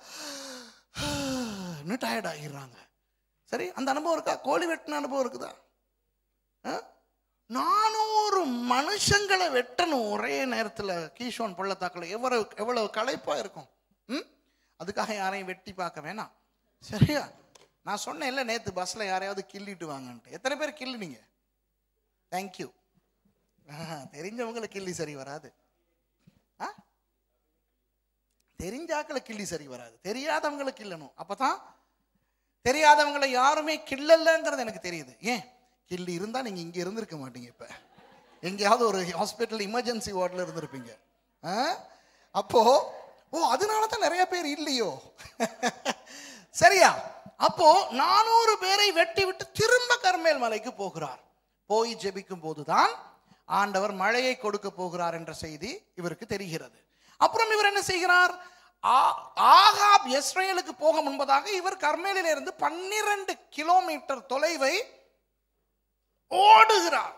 டயர்ட் ஆகிடுறாங்க சரி அந்த அனுபவம் இருக்கா கோழி வெட்டின அனுபவம் இருக்குதா ஆ? நானூறு மனுஷங்களை வெட்டணும் ஒரே நேரத்தில் கீஷோன் பள்ளத்தாக்கில் எவ்வளவு எவ்வளவு களைப்பா இருக்கும் ம் அதுக்காக யாரையும் வெட்டி பார்க்க வேணாம் சரியா நான் சொன்னேன்ல நேற்று பஸ்ஸில் யாரையாவது கிள்ளிட்டு வாங்கன்ட்டு எத்தனை பேர் கிள்ளினீங்க தேங்க்யூ தெரிஞ்சவங்களை கிள்ளி சரி வராது ஆ தெரிஞ்சாக்களை கிள்ளி சரி வராது தெரியாதவங்களை கிள்ளணும் அப்பதான் தெரியாதவங்களை யாருமே கிள்ளலங்கிறது எனக்கு தெரியுது ஏன் கிள்ளி இருந்தா நீங்க இங்க இருந்திருக்க மாட்டீங்க இப்ப எங்கேயாவது ஒரு ஹாஸ்பிட்டல் எமர்ஜென்சி வார்டில் இருந்திருப்பீங்க ஆ? அப்போ ஓ அதனால தான் நிறைய பேர் இல்லையோ சரியா அப்போ நானூறு பேரை வெட்டி விட்டு திரும்ப கர்மேல் மலைக்கு போகிறார் போய் ஜெபிக்கும் போதுதான் ஆண்டவர் மழையை கொடுக்க போகிறார் என்ற செய்தி இவருக்கு தெரிகிறது அப்புறம் இவர் என்ன செய்கிறார் ஆ- ஆகாப் இஸ்ரேலுக்கு போக முன்பதாக இவர் கர்மேலில் இருந்து பன்னிரண்டு கிலோமீட்டர் தொலைவை ஓடுகிறார்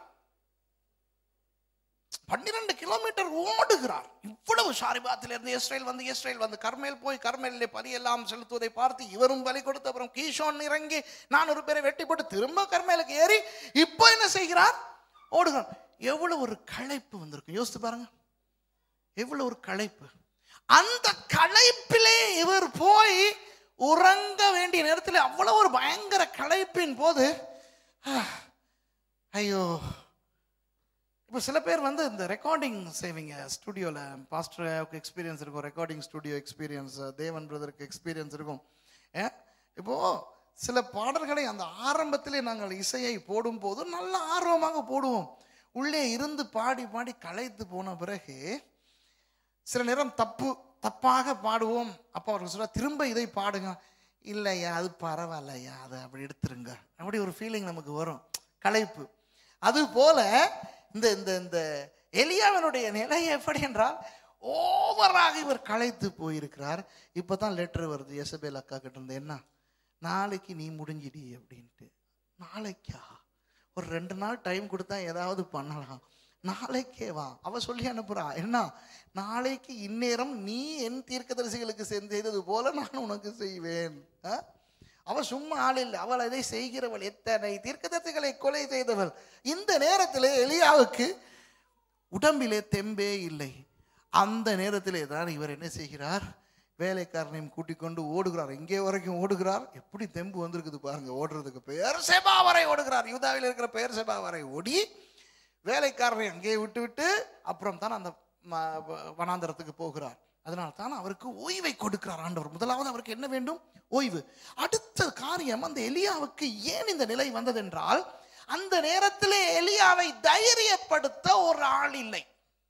பன்னிரண்டு கிலோமீட்டர் ஓடுகிறார் இவ்வளவு ஷாரிபாத்தில் இருந்து இஸ்ரேல் வந்து இஸ்ரேல் வந்து கர்மேல் போய் கர்மேலிலே பலியெல்லாம் செலுத்துவதை பார்த்து இவரும் பலி கொடுத்து அப்புறம் கீஷோன் இறங்கி நானூறு பேரை வெட்டி போட்டு திரும்ப கர்மேலுக்கு ஏறி இப்போ என்ன செய்கிறார் ஓடுகிறார் எவ்வளவு ஒரு களைப்பு வந்திருக்கு யோசித்து பாருங்க எவ்வளவு ஒரு களைப்பு அந்த களைப்பிலே இவர் போய் உறங்க வேண்டிய நேரத்தில் அவ்வளவு ஒரு பயங்கர களைப்பின் போது ஆ, ஐயோ இப்போ சில பேர் வந்து இந்த ரெக்கார்டிங் செய்வீங்க ஸ்டுடியோவில் பாஸ்டருக்கு எக்ஸ்பீரியன்ஸ் இருக்கும் ரெக்கார்டிங் ஸ்டுடியோ எக்ஸ்பீரியன்ஸ் தேவன் பிரதருக்கு எக்ஸ்பீரியன்ஸ் இருக்கும் ஏ, இப்போ சில பாடல்களை அந்த ஆரம்பத்திலே நாங்கள் இசையை போடும்போது நல்ல ஆர்வமாக போடுவோம் உள்ளே இருந்து பாடி பாடி களைத்து போன பிறகு சில நேரம் தப்பு தப்பாக பாடுவோம் அப்போ அவர்கள் சொல்ல திரும்ப இதை பாடுங்க இல்லையா அது பரவாயில்லையா அதை அப்படி எடுத்துருங்க அப்படி ஒரு ஃபீலிங் நமக்கு வரும் களைப்பு அது போல இந்த இந்த இந்த எலியாவினுடைய நிலை எப்படி என்றால் ஓவராக இவர் களைத்து போயிருக்கிறார் இப்போ தான் லெட்டர் வருது எசபேல் அக்கா கிட்ட இருந்து என்ன நாளைக்கு நீ முடிஞ்சிடி அப்படின்ட்டு நாளைக்கா ஒரு ரெண்டு நாள் டைம் கொடுத்தா ஏதாவது பண்ணலாம் நாளைக்கே வா அவ சொல்லி அனுப்புறா என்ன நாளைக்கு இந்நேரம் நீ என் தீர்க்கதரிசிகளுக்கு செஞ்ச- செய்தது போல நான் உனக்கு செய்வேன் ஆ? அவ சும்மா ஆள் இல்லை அவள் அதை செய்கிறவள் எத்தனை தீர்க்கதரிசிகளை கொலை செய்தவள் இந்த நேரத்தில் எலியாவுக்கு உடம்பிலே தெம்பே இல்லை அந்த நேரத்திலே தான் இவர் என்ன செய்கிறார் வேலைக்காரனையும் கூட்டிக் கொண்டு ஓடுகிறார் இங்கே வரைக்கும் ஓடுகிறார் எப்படி தெம்பு வந்திருக்குது பாருங்க ஓடுறதுக்கு பெயர் செபா வரை ஓடுகிறார் யூதாவில் இருக்கிற பெயர் செபா வரை ஓடி வேலைக்காரனை அங்கே விட்டு விட்டு அப்புறம் தான் அந்த ம- வ- வனாந்தரத்துக்கு போகிறார் அதனால தான் அவருக்கு ஓய்வை கொடுக்கிறார் ஆண்டவர் முதலாவது அவருக்கு என்ன வேண்டும் ஓய்வு அடுத்த காரியம் அந்த எலியாவுக்கு ஏன் இந்த நிலை வந்ததென்றால் அந்த நேரத்திலே எலியாவை தைரியப்படுத்த ஒரு ஆள் இல்லை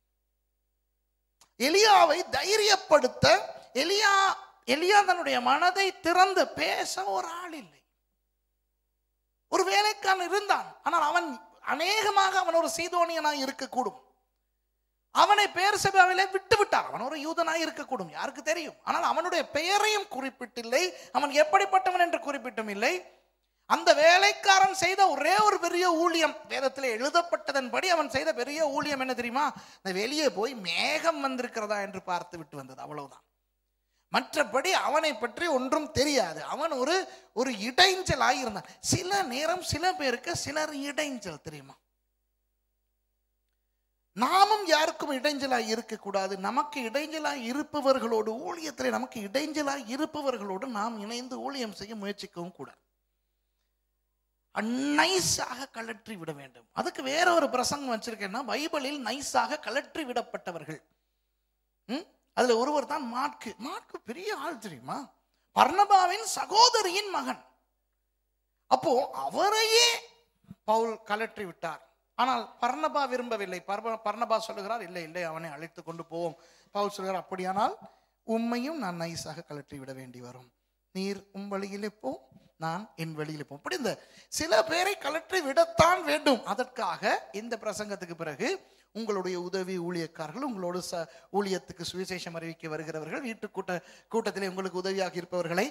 எலியாவை தைரியப்படுத்த எலியா எலியா தன்னுடைய மனதை திறந்து பேச ஒரு ஆள் இல்லை ஒரு வேலைக்காரன் இருந்தான் ஆனால் அவன் அநேகமாக அவன் ஒரு சீதோனியனாய் இருக்கக்கூடும் அவனை பெயர் சபாவிலே விட்டு விட்டார் அவன் ஒரு யூதனாய் இருக்கக்கூடும் யாருக்கு தெரியும் ஆனால் அவனுடைய பெயரையும் குறிப்பிட்டில்லை அவன் எப்படிப்பட்டவன் என்று குறிப்பிட்டும் இல்லை அந்த வேலைக்காரன் செய்த ஒரே ஒரு பெரிய ஊழியம் வேதத்தில் எழுதப்பட்டதன்படி அவன் செய்த பெரிய ஊழியம் என்ன தெரியுமா இந்த வெளியே போய் மேகம் வந்திருக்கிறதா என்று பார்த்து விட்டு வந்தது அவ்வளவுதான் மற்றபடி அவனை பற்றி ஒன்றும் தெரியாது அவன் ஒரு ஒரு இடைஞ்சலாய் இருந்தான் சில நேரம் சில பேருக்கு சிலர் இடைஞ்சல் தெரியுமா நாமும் யாருக்கும் இடைஞ்சலாய் இருக்கக்கூடாது நமக்கு இடைஞ்சலாய் இருப்பவர்களோடு ஊழியத்திலே நமக்கு இடைஞ்சலாய் இருப்பவர்களோடு நாம் இணைந்து ஊழியம் செய்ய முயற்சிக்கவும் கூடாது நைஸாக கலற்றி விட வேண்டும் அதுக்கு வேற ஒரு பிரசங்கம் வச்சிருக்கேன்னா பைபிளில் நைஸாக கலற்றி விடப்பட்டவர்கள் ம்? அதுல ஒருவர் தான் மாற்கு மாற்கு பெரிய ஆள் தெரியுமா பர்ணபாவின் சகோதரியின் மகன் அப்போ அவரையே பவுல் கலற்றி விட்டார் ஆனால் பர்ணபா விரும்பவில்லை பர்ப- பர்ணபா சொல்லுகிறார் இல்லை இல்லை அவனை அழைத்து கொண்டு போவோம் பவுல் சொல்கிறார் அப்படியானால் உம்மையும் நான் நைஸாக கலற்றி விட வேண்டி வரும் நீர் உம் வழியிலே போ நான் என் வழியிலே போ அப்படி இந்த சில பேரை கலற்றி விடத்தான் வேண்டும் அதற்காக இந்த பிரசங்கத்துக்கு பிறகு உங்களுடைய உதவி ஊழியக்காரர்கள் உங்களோடு ச ஊழியத்துக்கு சுவிசேஷம் அறிவிக்க வருகிறவர்கள் வீட்டு கூட்ட கூட்டத்திலே உங்களுக்கு உதவியாக இருப்பவர்களை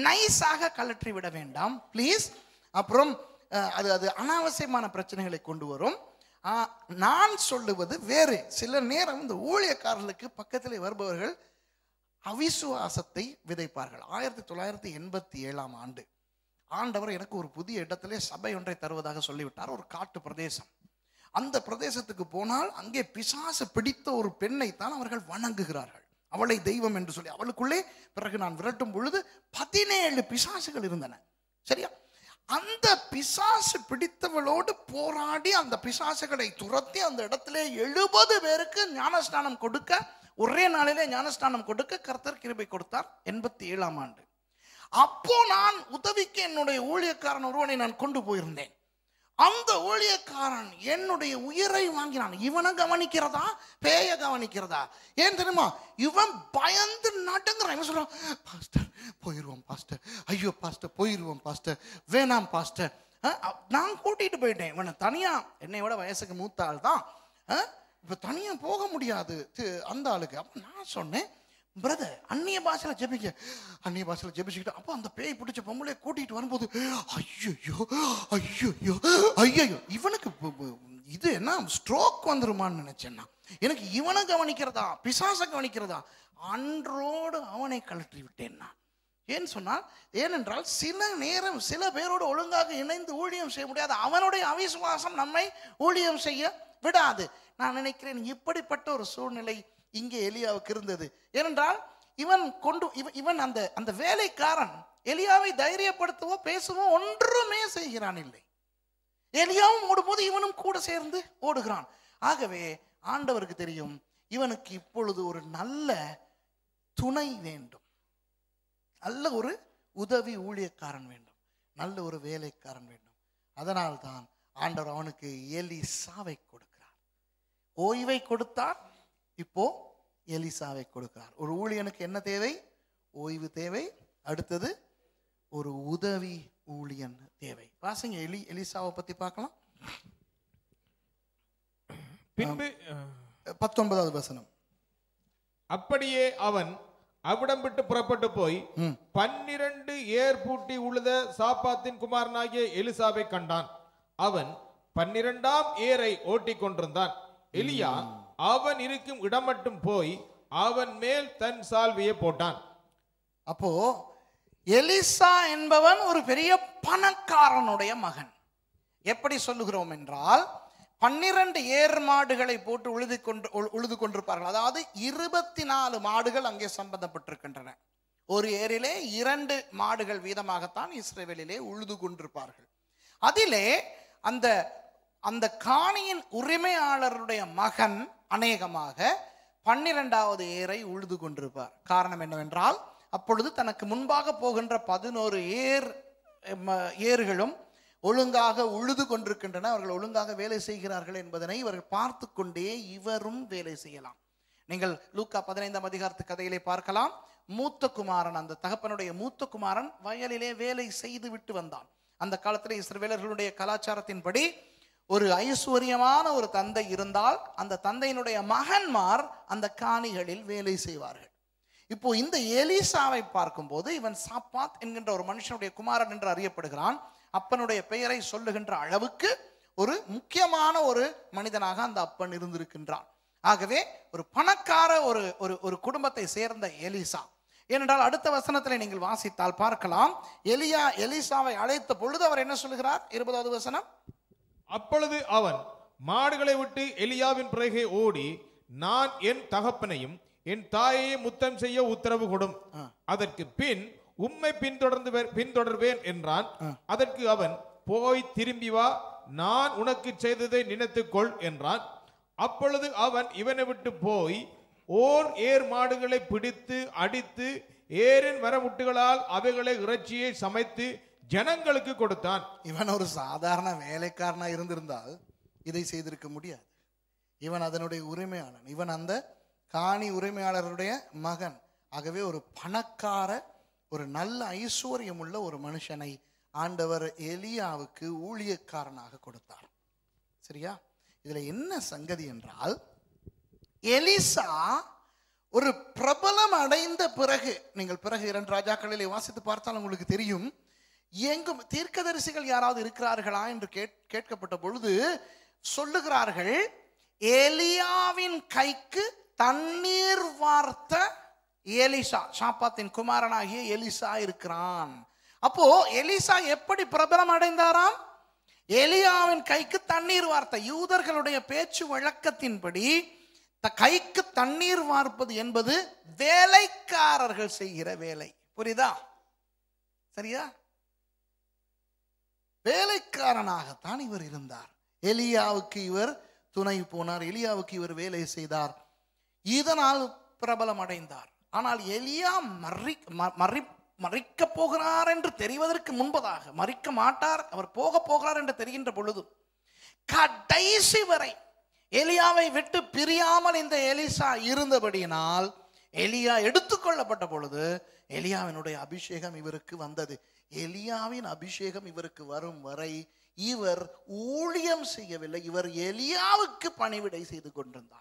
நைஸாக கலற்றி விட வேண்டாம் ப்ளீஸ் அப்புறம் அஹ், அது அது அனாவசியமான பிரச்சனைகளை கொண்டு வரும் ஆ, நான் சொல்லுவது வேறு சில நேரம் இந்த ஊழியக்காரர்களுக்கு பக்கத்திலே வருபவர்கள் அவிசுவாசத்தை விதைப்பார்கள் ஆயிரத்தி தொள்ளாயிரத்தி எண்பத்தி ஏழாம் ஆண்டு ஆண்டவர் எனக்கு ஒரு புதிய இடத்திலே சபை ஒன்றை தருவதாக சொல்லிவிட்டார் ஒரு காட்டு பிரதேசம் அந்த பிரதேசத்துக்கு போனால் அங்கே பிசாசு பிடித்த ஒரு பெண்ணை தான் அவர்கள் வணங்குகிறார்கள் அவளை தெய்வம் என்று சொல்லி அவளுக்குள்ளே பிறகு நான் விரட்டும் பொழுது பதினேழு பிசாசுகள் இருந்தன சரியா அந்த பிசாசு பிடித்தவளோடு போராடி அந்த பிசாசுகளை துரத்தி அந்த இடத்திலே எழுபது பேருக்கு ஞானஸ்நானம் கொடுக்க ஒரே நாளிலே ஞானஸ்நானம் கொடுக்க கர்த்தர் கிருபை கொடுத்தார் எண்பத்தி ஏழாம் ஆண்டு அப்போ நான் உதவிக்கு என்னுடைய ஊழியக்காரன் ஒருவனை நான் கொண்டு போயிருந்தேன் அந்த ஊழியக்காரன் என்னுடைய உயிரை வாங்கினான் இவனை கவனிக்கிறதா பேய கவனிக்கிறதா ஏன் தெரியுமா இவன் பயந்து நடுங்கிறான் இவன் சொல்றான் பாஸ்டர் போயிடுவோம் பாஸ்டர் ஐயோ பாஸ்டர் போயிடுவோம் பாஸ்டர் வேணாம் பாஸ்டர் அஹ், அ- நான் கூட்டிட்டு போயிட்டேன் இவனை தனியா என்னை விட வயசுக்கு மூத்த ஆள் தான் அஹ், இப்ப தனியா போக முடியாது தி- அந்த ஆளுக்கு அப்ப நான் சொன்னேன் பிரதர் அந்நிய பாஷையில ஜெபிக்க அந்நிய பாஷையில ஜெபிச்சுக்கிட்டு அப்போ அந்த பேய் பிடிச்ச பொம்பளை கூட்டிட்டு வரும்போது ஐயோ ஐயோ ஐயோ இவனுக்கு பு- பு- இது என்ன ஸ்ட்ரோக் வந்துருமான்னு நினைச்சேன் நான். எனக்கு இவனை கவனிக்கிறதா பிசாசை கவனிக்கிறதா அன்றோடு அவனை கழற்றி விட்டேன் நான் ஏன் சொன்னால் ஏனென்றால் சில நேரம் சில பேரோடு ஒழுங்காக இணைந்து ஊழியம் செய்ய முடியாது அவனுடைய அவிசுவாசம் நம்மை ஊழியம் செய்ய விடாது நான் நினைக்கிறேன் இப்படிப்பட்ட ஒரு சூழ்நிலை இங்கே எலியாவுக்கு இருந்தது ஏனென்றால் இவன் கொண்டு இவன் இவன் அந்த அந்த வேலைக்காரன் எலியாவை தைரியப்படுத்தவோ பேசவோ ஒன்றுமே செய்கிறான் இல்லை எலியாவும் ஓடும்போது இவனும் கூட சேர்ந்து ஓடுகிறான் ஆகவே ஆண்டவருக்கு தெரியும் இவனுக்கு இப்பொழுது ஒரு நல்ல துணை வேண்டும் நல்ல ஒரு உதவி ஊழியக்காரன் வேண்டும் நல்ல ஒரு வேலைக்காரன் வேண்டும் அதனால்தான் ஆண்டவர் அவனுக்கு எலிசாவை கொடுக்கிறார் ஓய்வை கொடுத்தார் இப்போ எலிசாவை கொடுக்கிறார் ஒரு ஊழியனுக்கு என்ன தேவை ஓய்வு தேவை அடுத்தது ஒரு உதவி ஊழியன் தேவை வாசிங்க எலி எலிசாவை பத்தி பார்க்கலாம் பின்பு அஹ், பத்தொன்பதாவது வசனம் அப்படியே அவன் அவ்விடம் விட்டு புறப்பட்டு போய் ம். பன்னிரண்டு ஏர் பூட்டி உழுத சாப்பாத்தின் குமாரனாகிய எலிசாவை கண்டான் அவன் பன்னிரண்டாம் ஏரை ஓட்டிக் கொண்டிருந்தான் எலியா அவன் இருக்கும் இடம் மட்டும் போய் அவன் மேல் தன் சால்வையை போட்டான் அப்போ எலிசா என்பவன் ஒரு பெரிய பணக்காரனுடைய மகன் எப்படி சொல்லுகிறோம் என்றால் பன்னிரண்டு ஏர் மாடுகளை போட்டு உழுது கொண்டு உழு- உழுது கொண்டிருப்பார்கள் அதாவது இருபத்தி நாலு மாடுகள் அங்கே சம்பந்தப்பட்டிருக்கின்றன ஒரு ஏரிலே இரண்டு மாடுகள் வீதமாகத்தான் இஸ்ரேவேலிலே உழுது கொண்டிருப்பார்கள் அதிலே அந்த அந்த காணியின் உரிமையாளருடைய மகன் அநேகமாக பன்னிரெண்டாவது ஏரை உழுது கொண்டிருப்பார் காரணம் என்னவென்றால் அப்பொழுது தனக்கு முன்பாக போகின்ற பதினோரு ஏர் ம- ஏர்களும் ஒழுங்காக உழுது கொண்டிருக்கின்றன அவர்கள் ஒழுங்காக வேலை செய்கிறார்கள் என்பதனை இவர்கள் பார்த்து கொண்டே இவரும் வேலை செய்யலாம் நீங்கள் லூக்கா பதினைந்தாம் அதிகாரத்து கதையிலே பார்க்கலாம் மூத்த குமாரன் அந்த தகப்பனுடைய மூத்த குமாரன் வயலிலே வேலை செய்து விட்டு வந்தான் அந்த காலத்தில் இஸ்ரவேலர்களுடைய கலாச்சாரத்தின்படி ஒரு ஐஸ்வர்யமான ஒரு தந்தை இருந்தால் அந்த தந்தையினுடைய மகன்மார் அந்த காணிகளில் வேலை செய்வார்கள் இப்போ இந்த எலிசாவை பார்க்கும்போது இவன் சாப்பாத் என்கின்ற ஒரு மனுஷனுடைய குமாரன் என்று அறியப்படுகிறான் அப்பனுடைய பெயரை சொல்லுகின்ற அளவுக்கு ஒரு முக்கியமான ஒரு மனிதனாக அந்த அப்பன் இருந்திருக்கின்றான் ஆகவே ஒரு பணக்கார ஒரு ஒரு ஒரு குடும்பத்தை சேர்ந்த எலிசா ஏனென்றால் அடுத்த வசனத்தில் நீங்கள் வாசித்தால் பார்க்கலாம் எலியா எலிசாவை அழைத்த பொழுது அவர் என்ன சொல்லுகிறார் இருபதாவது வசனம் அப்பொழுது அவன் மாடுகளை விட்டு எலியாவின் பிறகே ஓடி நான் என் தகப்பனையும் என் தாயையே முத்தம் செய்ய உத்தரவு கொடும் அதற்கு பின் உம்மை பின்தொடர்ந்து வே- பின்தொடர்வேன் என்றான் அதற்கு அவன் போய் திரும்பி வா நான் உனக்கு செய்ததை நினைத்துக்கொள் என்றான் அப்பொழுது அவன் இவனை விட்டு போய் ஓர் ஏர் மாடுகளை பிடித்து அடித்து ஏரின் மரமுட்டுகளால் அவைகளை இறைச்சியை சமைத்து ஜனங்களுக்கு கொடுத்தான் இவன் ஒரு சாதாரண வேலைக்காரனா இருந்திருந்தால் இதை செய்திருக்க முடியாது இவன் அதனுடைய உரிமையாளன் இவன் அந்த காணி உரிமையாளருடைய மகன் ஆகவே ஒரு பணக்கார ஒரு நல்ல ஐஸ்வர்யம் உள்ள ஒரு மனுஷனை ஆண்டவர் எலியாவுக்கு ஊழியக்காரனாக கொடுத்தார் சரியா இதுல என்ன சங்கதி என்றால் எலிசா ஒரு பிரபலம் அடைந்த பிறகு நீங்கள் பிறகு இரண்டு ராஜாக்களிலே வாசித்து பார்த்தால் உங்களுக்கு தெரியும் எங்கும் தீர்க்கதரிசிகள் யாராவது இருக்கிறார்களா என்று கேட் கேட்கப்பட்ட பொழுது சொல்லுகிறார்கள் எலியாவின் கைக்கு தண்ணீர் வார்த்த எலிசா ஷாப்பாத்தின் குமாரனாகிய எலிசா இருக்கிறான் அப்போ எலிசா எப்படி பிரபலம் அடைந்தாராம் எலியாவின் கைக்கு தண்ணீர் வார்த்தை யூதர்களுடைய பேச்சு வழக்கத்தின்படி த கைக்கு தண்ணீர் வார்ப்பது என்பது வேலைக்காரர்கள் செய்கிற வேலை புரியுதா சரியா வேலைக்காரனாகத்தான் இவர் இருந்தார் எலியாவுக்கு இவர் துணை போனார் எலியாவுக்கு இவர் வேலை செய்தார் இதனால் பிரபலம் அடைந்தார் ஆனால் எலியா மறி ம- மறி மறிக்க போகிறார் என்று தெரிவதற்கு முன்பதாக மறிக்க மாட்டார் அவர் போக போகிறார் என்று தெரிகின்ற பொழுது கடைசி வரை எலியாவை விட்டு பிரியாமல் இந்த எலிசா இருந்தபடியினால் எலியா எடுத்துக்கொள்ளப்பட்ட பொழுது எலியாவினுடைய அபிஷேகம் இவருக்கு வந்தது எலியாவின் அபிஷேகம் இவருக்கு வரும் வரை இவர் ஊழியம் செய்யவில்லை இவர் எலியாவுக்கு பணிவிடை செய்து கொண்டிருந்தார்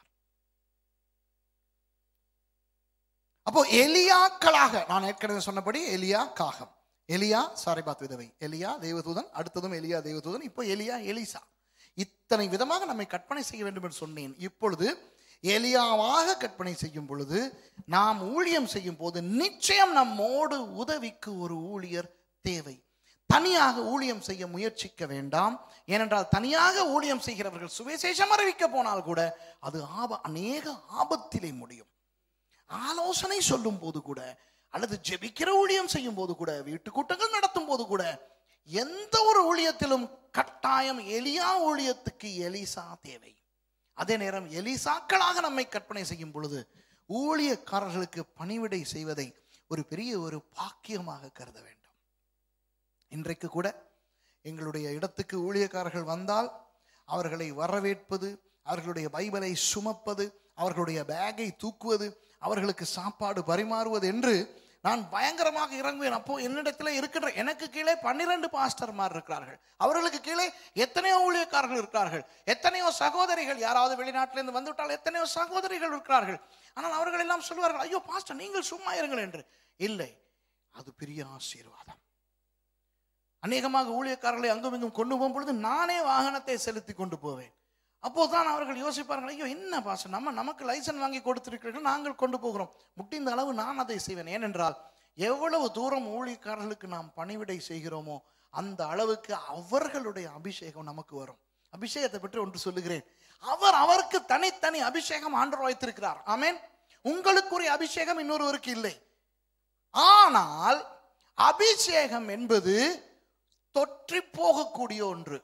அப்போ எலியாக்களாக நான் ஏற்கனவே சொன்னபடி எலியா காகம் எலியா சாரிபாத் விதவை எலியா தேவதூதன் அடுத்ததும் எலியா தேவதூதன் இப்போ எலியா எலிசா இத்தனை விதமாக நம்மை கற்பனை செய்ய வேண்டும் என்று சொன்னேன் இப்பொழுது எலியாவாக கற்பனை செய்யும் பொழுது நாம் ஊழியம் செய்யும் போது நிச்சயம் நம்மோடு உதவிக்கு ஒரு ஊழியர் தேவை தனியாக ஊழியம் செய்ய முயற்சிக்க வேண்டாம் ஏனென்றால் தனியாக ஊழியம் செய்கிறவர்கள் சுவிசேஷம் அறிவிக்க போனால் கூட அது ஆப அநேக ஆபத்திலே முடியும் ஆலோசனை சொல்லும் போது கூட அல்லது ஜெபிக்கிற ஊழியம் செய்யும் போது கூட வீட்டு கூட்டங்கள் நடத்தும் போது கூட எந்த ஒரு ஊழியத்திலும் கட்டாயம் எலியா ஊழியத்துக்கு எலிசா தேவை அதே நேரம் எலிசாக்களாக நம்மை கற்பனை செய்யும் பொழுது ஊழியக்காரர்களுக்கு பணிவிடை செய்வதை ஒரு பெரிய ஒரு பாக்கியமாக கருத வேண்டும் இன்றைக்கு கூட எங்களுடைய இடத்துக்கு ஊழியக்காரர்கள் வந்தால் அவர்களை வரவேற்பது அவர்களுடைய பைபிளை சுமப்பது அவர்களுடைய பேக்கை தூக்குவது அவர்களுக்கு சாப்பாடு பரிமாறுவது என்று நான் பயங்கரமாக இறங்குவேன் அப்போ என்னிடத்துல இருக்கின்ற எனக்கு கீழே பன்னிரண்டு பாஸ்டர்மார் இருக்கிறார்கள் அவர்களுக்கு கீழே எத்தனையோ ஊழியக்காரர்கள் இருக்கிறார்கள் எத்தனையோ சகோதரிகள் யாராவது வெளிநாட்டிலிருந்து வந்துவிட்டால் எத்தனையோ சகோதரிகள் இருக்கிறார்கள் ஆனால் அவர்கள் எல்லாம் சொல்வார்கள் ஐயோ பாஸ்டர் நீங்கள் சும்மா இருங்கள் என்று இல்லை அது பெரிய ஆசீர்வாதம் அநேகமாக ஊழியக்காரர்களை அங்கும் இங்கும் கொண்டு போகும் பொழுது நானே வாகனத்தை செலுத்தி கொண்டு போவேன் அப்போதுதான் அவர்கள் யோசிப்பார்கள் ஐயோ என்ன பாச நம்ம நமக்கு லைசன்ஸ் வாங்கி கொடுத்திருக்கிறீர்கள் நாங்கள் கொண்டு போகிறோம் முட்டிந்த அளவு நான் அதை செய்வேன் ஏனென்றால் எவ்வளவு தூரம் ஊழியக்காரர்களுக்கு நாம் பணிவிடை செய்கிறோமோ அந்த அளவுக்கு அவர்களுடைய அபிஷேகம் நமக்கு வரும் அபிஷேகத்தை பற்றி ஒன்று சொல்லுகிறேன் அவர் அவருக்கு தனித்தனி அபிஷேகம் ஆண்டவர் வைத்திருக்கிறார் ஆமென் உங்களுக்குரிய அபிஷேகம் இன்னொருவருக்கு இல்லை ஆனால் அபிஷேகம் என்பது தொற்றி போகக்கூடிய ஒன்று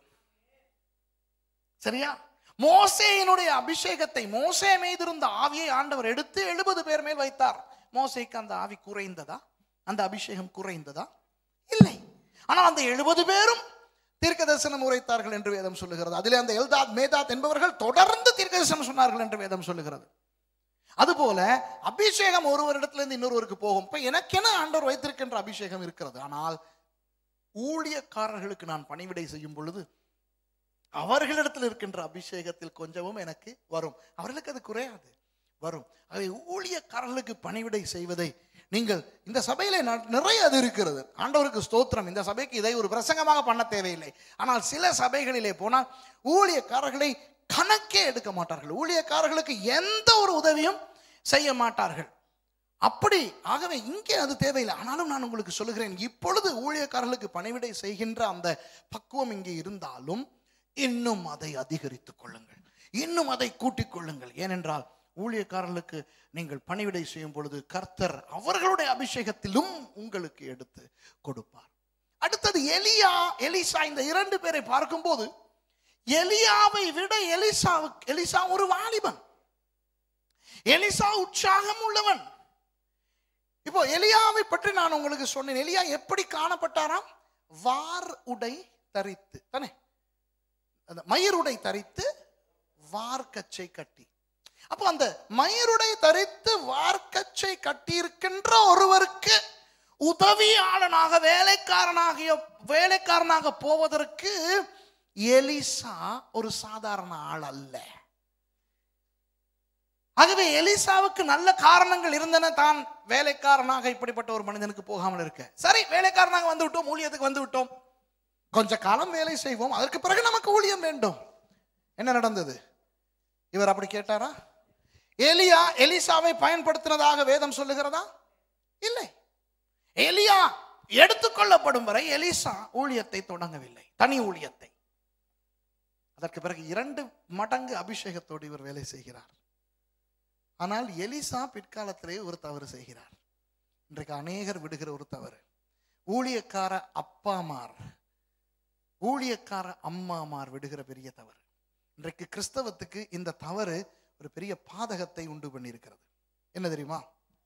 சரியா மோசேயினுடைய அபிஷேகத்தை மோசே மீதிருந்த ஆவியை ஆண்டவர் எடுத்து எழுபது பேர் மேல் வைத்தார் மோசேக்கு அந்த ஆவி குறைந்ததா அந்த அபிஷேகம் குறைந்ததா இல்லை ஆனால் அந்த எழுபது பேரும் தீர்க்க தரிசனம் உரைத்தார்கள் என்று வேதம் சொல்லுகிறது அதிலே அந்த எல்தாத் மேதாத் என்பவர்கள் தொடர்ந்து தீர்க்க தரிசனம் சொன்னார்கள் என்று வேதம் சொல்லுகிறது அதுபோல அபிஷேகம் ஒருவரிடத்திலிருந்து இன்னொருவருக்கு போகும் இப்ப எனக்கென ஆண்டவர் வைத்திருக்கின்ற அபிஷேகம் இருக்கிறது ஆனால் ஊழியக்காரர்களுக்கு நான் பணிவிடை செய்யும் பொழுது அவர்களிடத்தில் இருக்கின்ற அபிஷேகத்தில் கொஞ்சமும் எனக்கு வரும் அவர்களுக்கு அது குறையாது வரும் அதை ஊழியக்காரர்களுக்கு பணிவிடை செய்வதை நீங்கள் இந்த சபையில ந- நிறைய அது இருக்கிறது ஆண்டவருக்கு ஸ்தோத்திரம் இந்த சபைக்கு இதை ஒரு பிரசங்கமாக பண்ண தேவையில்லை ஆனால் சில சபைகளிலே போனால் ஊழியக்காரர்களை கணக்கே எடுக்க மாட்டார்கள் ஊழியக்காரர்களுக்கு எந்த ஒரு உதவியும் செய்ய மாட்டார்கள் அப்படி ஆகவே இங்கே அது தேவையில்லை ஆனாலும் நான் உங்களுக்கு சொல்லுகிறேன் இப்பொழுது ஊழியக்காரர்களுக்கு பணிவிடை செய்கின்ற அந்த பக்குவம் இங்கே இருந்தாலும் இன்னும் அதை அதிகரித்துக் கொள்ளுங்கள் இன்னும் அதை கூட்டிக் கொள்ளுங்கள் ஏனென்றால் ஊழியக்காரர்களுக்கு நீங்கள் பணிவிடை செய்யும் பொழுது கர்த்தர் அவர்களுடைய அபிஷேகத்திலும் உங்களுக்கு எடுத்து கொடுப்பார் அடுத்தது எலியா எலிசா இந்த இரண்டு பேரை பார்க்கும்போது எலியாவை விட எலிசாவுக்கு எலிசா ஒரு வாலிபன் எலிசா உற்சாகம் உள்ளவன் இப்போ எலியாவை பற்றி நான் உங்களுக்கு சொன்னேன் எலியா எப்படி காணப்பட்டாராம் வார் உடை தரித்து தானே அந்த மயிருடை தரித்து வார்க்கச்சை கட்டி அப்போ அந்த மயிருடை தரித்து வார்க்கச்சை கட்டியிருக்கின்ற ஒருவருக்கு உதவியாளனாக வேலைக்காரனாகிய வேலைக்காரனாக போவதற்கு எலிசா ஒரு சாதாரண ஆள் அல்ல ஆகவே எலிசாவுக்கு நல்ல காரணங்கள் இருந்தன தான் வேலைக்காரனாக இப்படிப்பட்ட ஒரு மனிதனுக்கு போகாமல் இருக்க சரி வேலைக்காரனாக வந்து விட்டோம் ஊழியத்துக்கு வந்து விட்டோம் கொஞ்ச காலம் வேலை செய்வோம் அதற்கு பிறகு நமக்கு ஊழியம் வேண்டும் என்ன நடந்தது இவர் அப்படி கேட்டாரா எலியா எலிசாவை பயன்படுத்தினதாக வேதம் சொல்லுகிறதா இல்லை எலியா எடுத்துக்கொள்ளப்படும் வரை எலிசா ஊழியத்தை தொடங்கவில்லை தனி ஊழியத்தை அதற்கு பிறகு இரண்டு மடங்கு அபிஷேகத்தோடு இவர் வேலை செய்கிறார் ஆனால் எலிசா பிற்காலத்திலே ஒரு தவறு செய்கிறார் இன்றைக்கு அநேகர் விடுகிற ஒரு தவறு ஊழியக்கார அப்பாமார் ஊழியக்கார அம்மாமார் விடுகிற பெரிய தவறு இன்றைக்கு கிறிஸ்தவத்துக்கு இந்த தவறு ஒரு பெரிய பாதகத்தை உண்டு பண்ணியிருக்கிறது என்ன தெரியுமா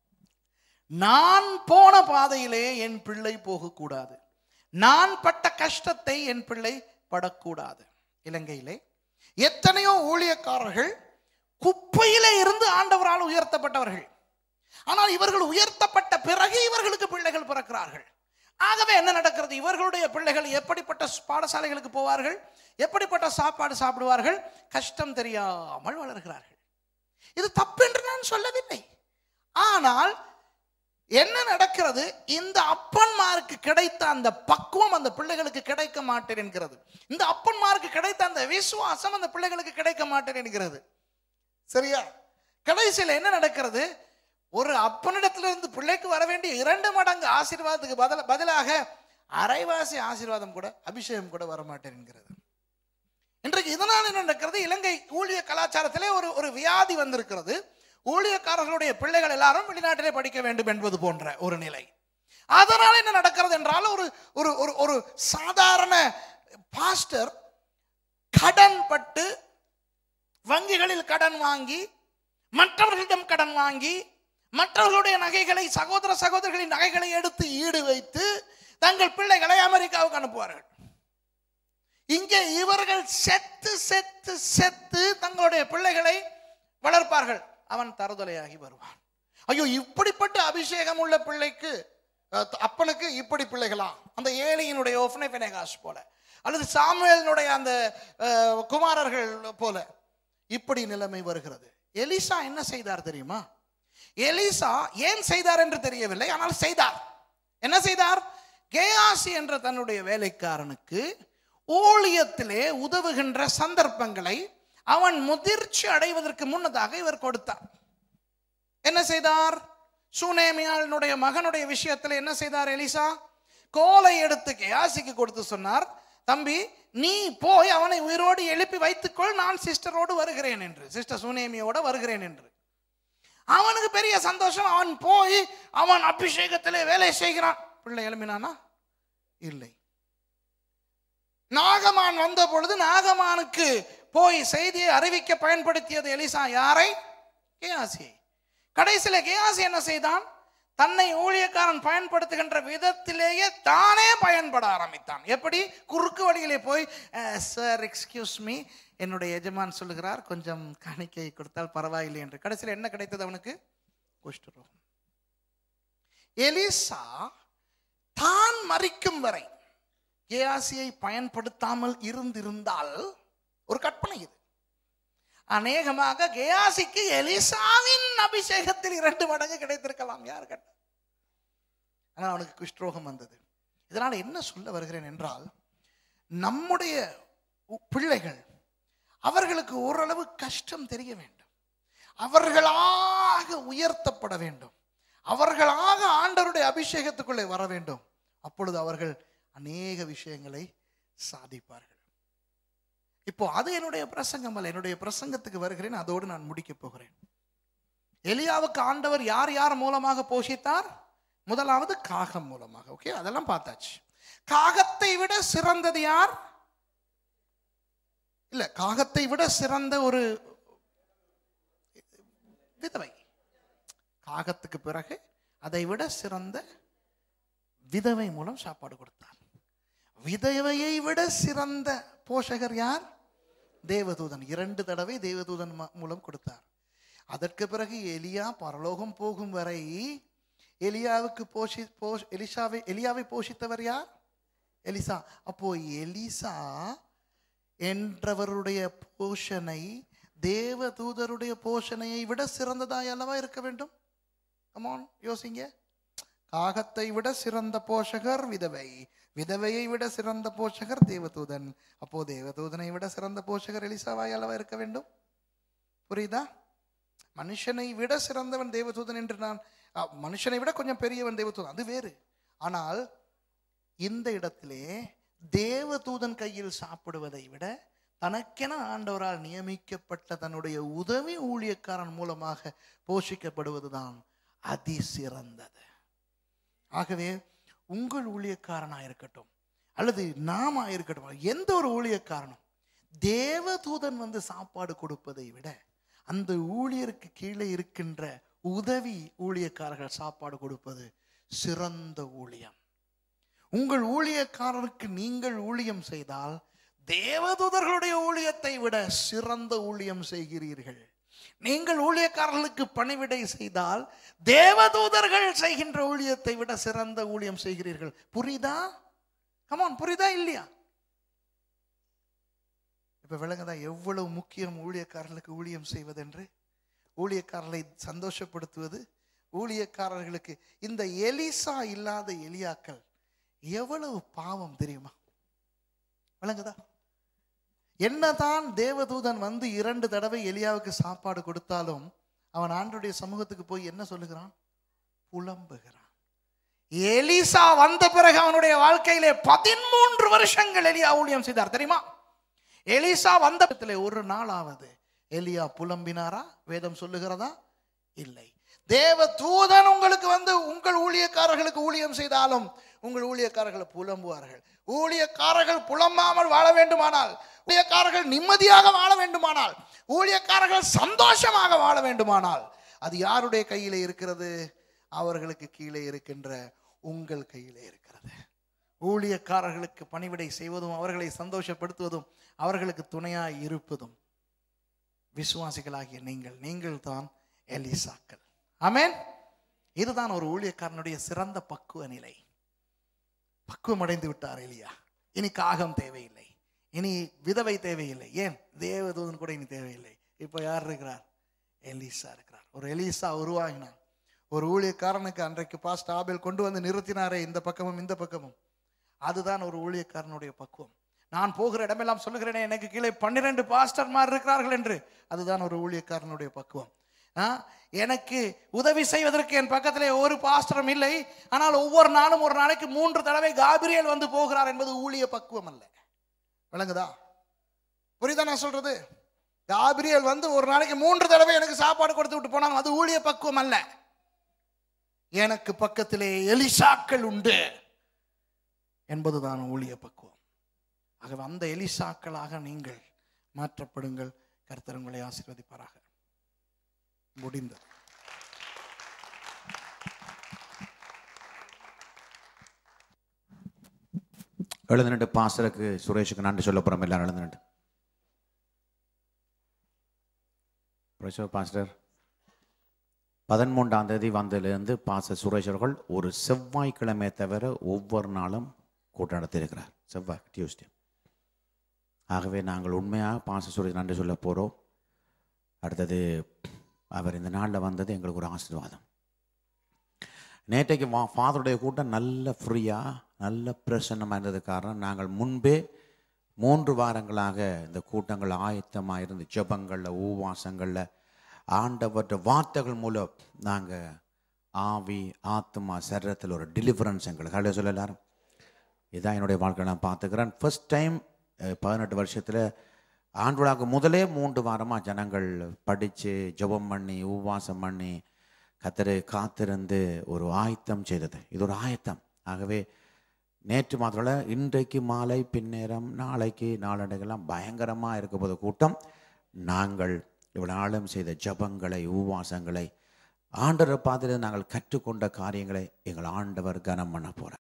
நான் போன பாதையிலே என் பிள்ளை போகக்கூடாது நான் பட்ட கஷ்டத்தை என் பிள்ளை படக்கூடாது இலங்கையிலே எத்தனையோ ஊழியக்காரர்கள் குப்பையிலே இருந்து ஆண்டவரால் உயர்த்தப்பட்டவர்கள் ஆனால் இவர்கள் உயர்த்தப்பட்ட பிறகு இவர்களுக்கு பிள்ளைகள் பிறக்கிறார்கள் ஆகவே என்ன நடக்கிறது இவர்களுடைய பிள்ளைகள் எப்படிப்பட்ட பாடசாலைகளுக்கு போவார்கள் எப்படிப்பட்ட சாப்பாடு சாப்பிடுவார்கள் கஷ்டம் தெரியாமல் வளர்கிறார்கள் இது தப்பென்று நான் சொல்லவில்லை ஆனால் என்ன நடக்கிறது இந்த அப்பன்மாருக்கு கிடைத்த அந்த பக்குவம் அந்த பிள்ளைகளுக்கு கிடைக்க மாட்டேன் என்கிறது இந்த அப்பன்மாருக்கு கிடைத்த அந்த விசுவாசம் அந்த பிள்ளைகளுக்கு கிடைக்க மாட்டேன் என்கிறது சரியா கடைசியில் என்ன நடக்கிறது ஒரு அப்பனிடத்திலிருந்து பிள்ளைக்கு வர வேண்டிய இரண்டு மடங்கு ஆசீர்வாதத்துக்கு பதில பதிலாக அரைவாசி ஆசீர்வாதம் கூட அபிஷேகம் கூட வரமாட்டேன் என்கிறது இன்றைக்கு இதனால் என்ன நடக்கிறது இலங்கை ஊழிய கலாச்சாரத்திலே ஒரு ஒரு வியாதி வந்திருக்கிறது ஊழியக்காரர்களுடைய பிள்ளைகள் எல்லாரும் வெளிநாட்டிலே படிக்க வேண்டும் என்பது போன்ற ஒரு நிலை அதனால் என்ன நடக்கிறது என்றால் ஒரு ஒரு ஒரு ஒரு சாதாரண பாஸ்டர் கடன் பட்டு வங்கிகளில் கடன் வாங்கி மற்றவர்களிடம் கடன் வாங்கி மற்றவர்களுடைய நகைகளை சகோதர சகோதரிகளின் நகைகளை எடுத்து ஈடு வைத்து தங்கள் பிள்ளைகளை அமெரிக்காவுக்கு அனுப்புவார்கள் இங்கே இவர்கள் செத்து செத்து செத்து தங்களுடைய பிள்ளைகளை வளர்ப்பார்கள் அவன் தருதலையாகி வருவான் ஐயோ இப்படிப்பட்ட அபிஷேகம் உள்ள பிள்ளைக்கு அஹ், அப்பனுக்கு இப்படி பிள்ளைகளா அந்த ஏழையினுடைய ஒஃப்னை பெனகாஸ் போல அல்லது சாமுவேலினுடைய அந்த அஹ், குமாரர்கள் போல இப்படி நிலைமை வருகிறது எலிசா என்ன செய்தார் தெரியுமா எலிசா ஏன் செய்தார் என்று தெரியவில்லை ஆனால் செய்தார் என்ன செய்தார் கேயாசி என்ற தன்னுடைய வேலைக்காரனுக்கு ஊழியத்திலே உதவுகின்ற சந்தர்ப்பங்களை அவன் முதிர்ச்சி அடைவதற்கு முன்னதாக இவர் கொடுத்தார் என்ன செய்தார் சுனேமியாளினுடைய மகனுடைய விஷயத்தில் என்ன செய்தார் எலிசா கோலை எடுத்து கேயாசிக்கு கொடுத்து சொன்னார் தம்பி நீ போய் அவனை உயிரோடு எழுப்பி வைத்துக்கொள் நான் சிஸ்டரோடு வருகிறேன் என்று சிஸ்டர் சுனேமியோட வருகிறேன் என்று அவனுக்கு பெரிய சந்தோஷம் அவன் போய் அவன் அபிஷேகத்திலே வேலை செய்கிறான் பிள்ளை எழுப்பினானா இல்லை நாகமான் வந்த பொழுது நாகமானுக்கு போய் செய்தியை அறிவிக்க பயன்படுத்தியது எலிசா யாரை கேயாசியை கடைசியில் கேயாசி என்ன செய்தான் தன்னை ஊழியக்காரன் பயன்படுத்துகின்ற விதத்திலேயே தானே பயன்பட ஆரம்பித்தான் எப்படி குறுக்கு வழியிலே போய் சார் எக்ஸ்கியூஸ் மீ என்னுடைய எஜமான் சொல்லுகிறார் கொஞ்சம் காணிக்கை கொடுத்தால் பரவாயில்லை என்று கடைசியில் என்ன கிடைத்தது அவனுக்கு குஷ்டரோகம் எலிசா தான் மறிக்கும் வரை கேயாசியை பயன்படுத்தாமல் இருந்திருந்தால் ஒரு கற்பனை இது அநேகமாக கேயாசிக்கு எலிசாவின் அபிஷேகத்தில் இரண்டு மடங்கு கிடைத்திருக்கலாம் யார் கட்ட ஆனால் அவனுக்கு குஷ்டரோகம் வந்தது இதனால் என்ன சொல்ல வருகிறேன் என்றால் நம்முடைய உ- பிள்ளைகள் அவர்களுக்கு ஓரளவு கஷ்டம் தெரிய வேண்டும் அவர்களாக உயர்த்தப்பட வேண்டும் அவர்களாக ஆண்டவருடைய அபிஷேகத்துக்குள்ளே வர வேண்டும் அப்பொழுது அவர்கள் அநேக விஷயங்களை சாதிப்பார்கள் இப்போ அது என்னுடைய பிரசங்கம் அல்ல என்னுடைய பிரசங்கத்துக்கு வருகிறேன் அதோடு நான் முடிக்க போகிறேன் எலியாவுக்கு ஆண்டவர் யார் யார் மூலமாக போஷித்தார் முதலாவது காகம் மூலமாக ஓகே அதெல்லாம் பார்த்தாச்சு காகத்தை விட சிறந்தது யார் இல்ல காகத்தை விட சிறந்த ஒரு விதவை காகத்துக்கு பிறகு அதை விட சிறந்த விதவை மூலம் சாப்பாடு கொடுத்தார் விதவையை விட சிறந்த போஷகர் யார் தேவதூதன் இரண்டு தடவை தேவதூதன் ம- மூலம் கொடுத்தார் அதற்கு பிறகு எலியா பரலோகம் போகும் வரை எலியாவுக்கு போஷி போஷ் எலிசாவை எலியாவை போஷித்தவர் யார் எலிசா அப்போ எலிசா என்றவருடைய போஷனை தேவதூதருடைய போஷணையை விட சிறந்ததாய் அல்லவா இருக்க வேண்டும் கமான் யோசிங்க காகத்தை விட சிறந்த போஷகர் விதவை விதவையை விட சிறந்த போஷகர் தேவதூதன் அப்போ தேவதூதனை விட சிறந்த போஷகர் எலிசாவாய் அல்லவா இருக்க வேண்டும் புரியுதா மனுஷனை விட சிறந்தவன் தேவதூதன் என்று நான் அ, மனுஷனை விட கொஞ்சம் பெரியவன் தேவதூதன் அது வேறு ஆனால் இந்த இடத்திலே தேவதூதன் கையில் சாப்பிடுவதை விட தனக்கென ஆண்டவரால் நியமிக்கப்பட்ட தன்னுடைய உதவி ஊழியக்காரன் மூலமாக போஷிக்கப்படுவதுதான் அதிசிறந்தது ஆகவே உங்கள் ஊழியக்காரனா இருக்கட்டும் அல்லது நாம இருக்கட்டும் எந்த ஒரு ஊழியக்காரனும் தேவதூதன் வந்து சாப்பாடு கொடுப்பதை விட அந்த ஊழியருக்கு கீழே இருக்கின்ற உதவி ஊழியக்காரர்கள் சாப்பாடு கொடுப்பது சிறந்த ஊழியம் உங்கள் ஊழியக்காரருக்கு நீங்கள் ஊழியம் செய்தால் தேவதூதர்களுடைய ஊழியத்தை விட சிறந்த ஊழியம் செய்கிறீர்கள் நீங்கள் ஊழியக்காரர்களுக்கு பணிவிடை செய்தால் தேவதூதர்கள் செய்கின்ற ஊழியத்தை விட சிறந்த ஊழியம் செய்கிறீர்கள் புரியுதா கமான் புரியுதா இல்லையா இப்ப விளங்குதா எவ்வளவு முக்கியம் ஊழியக்காரர்களுக்கு ஊழியம் செய்வதென்று ஊழியக்காரர்களை சந்தோஷப்படுத்துவது ஊழியக்காரர்களுக்கு இந்த எலிசா இல்லாத எலியாக்கள் எவ்வளவு பாவம் தெரியுமா விளங்குதா என்னதான் தேவதூதன் வந்து இரண்டு தடவை எலியாவுக்கு சாப்பாடு கொடுத்தாலும் அவன் ஆண்டுடைய சமூகத்துக்கு போய் என்ன சொல்லுகிறான் புலம்புகிறான் எலிசா வந்த பிறகு அவனுடைய வாழ்க்கையிலே பதிமூன்று வருஷங்கள் எலியா ஊழியம் செய்தார் தெரியுமா எலிசா வந்த இடத்துல ஒரு நாளாவது எலியா புலம்பினாரா வேதம் சொல்லுகிறதா இல்லை தேவ தூதன் உங்களுக்கு வந்து உங்கள் ஊழியக்காரர்களுக்கு ஊழியம் செய்தாலும் உங்கள் ஊழியக்காரர்கள் புலம்புவார்கள் ஊழியக்காரர்கள் புலம்பாமல் வாழ வேண்டுமானால் ஊழியக்காரர்கள் நிம்மதியாக வாழ வேண்டுமானால் ஊழியக்காரர்கள் சந்தோஷமாக வாழ வேண்டுமானால் அது யாருடைய கையிலே இருக்கிறது அவர்களுக்கு கீழே இருக்கின்ற உங்கள் கையிலே இருக்கிறது ஊழியக்காரர்களுக்கு பணிவிடை செய்வதும் அவர்களை சந்தோஷப்படுத்துவதும் அவர்களுக்கு துணையாய் இருப்பதும் விசுவாசிகளாகிய நீங்கள் நீங்கள் தான் எலிசாக்கள் ஆமென் இதுதான் ஒரு ஊழியக்காரனுடைய சிறந்த பக்குவ நிலை பக்குவம் அடைந்து விட்டார் எலியா இனி காகம் தேவையில்லை இனி விதவை தேவையில்லை ஏன் தேவதூதன் கூட இனி தேவையில்லை இப்போ யார் இருக்கிறார் எலிசா இருக்கிறார் ஒரு எலிசா உருவாகினான் ஒரு ஊழியக்காரனுக்கு அன்றைக்கு பாஸ்ட் ஆபேல் கொண்டு வந்து நிறுத்தினாரே இந்த பக்கமும் இந்த பக்கமும் அதுதான் ஒரு ஊழியக்காரனுடைய பக்குவம் நான் போகிற இடமெல்லாம் சொல்லுகிறேனே எனக்கு கீழே பன்னிரண்டு பாஸ்டர்மார் இருக்கிறார்கள் என்று அதுதான் ஒரு ஊழியக்காரனுடைய பக்குவம் ஆ, எனக்கு உதவி செய்வதற்கு என் பக்கத்திலே ஒரு பாஸ்டரும் இல்லை ஆனால் ஒவ்வொரு நாளும் ஒரு நாளைக்கு மூன்று தடவை காபிரியல் வந்து போகிறார் என்பது ஊழிய பக்குவம் அல்ல விளங்குதா புரியுதா நான் சொல்றது காபிரியல் வந்து ஒரு நாளைக்கு மூன்று தடவை எனக்கு சாப்பாடு கொடுத்து விட்டு போனாங்க அது ஊழிய பக்குவம் அல்ல எனக்கு பக்கத்திலே எலிசாக்கள் உண்டு என்பதுதான் ஊழிய பக்குவம் ஆகவே அந்த எலிசாக்களாக நீங்கள் மாற்றப்படுங்கள் கர்த்தர் உங்களை ஆசீர்வதிப்பாராக முடிந்தது எழுந்துட்டு பாஸ்டருக்கு சுரேஷுக்கு நன்றி சொல்ல போகிறோம் எல்லாரும் எழுந்துட்டு பிரசவ பாஸ்டர் பதிமூன்றாம் தேதி வந்ததுலேருந்து பாஸ்டர் சுரேஷ் அவர்கள் ஒரு செவ்வாய்க்கிழமை தவிர ஒவ்வொரு நாளும் கூட்டம் நடத்தியிருக்கிறார் செவ்வாய் டியூஸ்டே ஆகவே நாங்கள் உண்மையாக பாஸ்டர் சுரேஷ் நன்றி சொல்ல போகிறோம் அடுத்தது அவர் இந்த நாளில் வந்தது எங்களுக்கு ஒரு ஆசீர்வாதம் நேற்றைக்கு வா ஃபாதருடைய கூட்டம் நல்ல ஃப்ரீயாக நல்ல பிரசன்னமாக இருந்தது காரணம் நாங்கள் முன்பே மூன்று வாரங்களாக இந்த கூட்டங்கள் ஆயத்தமாக இருந்து ஜெபங்களில் ஊவாசங்களில் ஆண்டவற்ற வார்த்தைகள் மூலம் நாங்கள் ஆவி ஆத்மா சரீரத்தில் ஒரு டெலிவரன்ஸ் எங்களுக்கு ஹலோ சொல்ல எல்லாரும் இதான் என்னுடைய வாழ்க்கை நான் பார்த்துக்கிறேன் ஃபர்ஸ்ட் டைம் பதினெட்டு வருஷத்தில் ஆண்டுவிழாக்கு முதலே மூன்று வாரமாக ஜனங்கள் படித்து ஜெபம் பண்ணி உபவாசம் பண்ணி கத்தரை காத்திருந்து ஒரு ஆயத்தம் செய்தது இது ஒரு ஆயத்தம் ஆகவே நேற்று மாத்திரம் இன்றைக்கு மாலை பின்னேரம் நாளைக்கு நாளடைகள்லாம் பயங்கரமாக இருக்க போது கூட்டம் நாங்கள் இவ்வளவு நாளும் செய்த ஜபங்களை உபவாசங்களை ஆண்டவரை பார்த்துட்டு நாங்கள் கற்றுக்கொண்ட காரியங்களை எங்கள் ஆண்டவர் கனம் பண்ண போகிறார்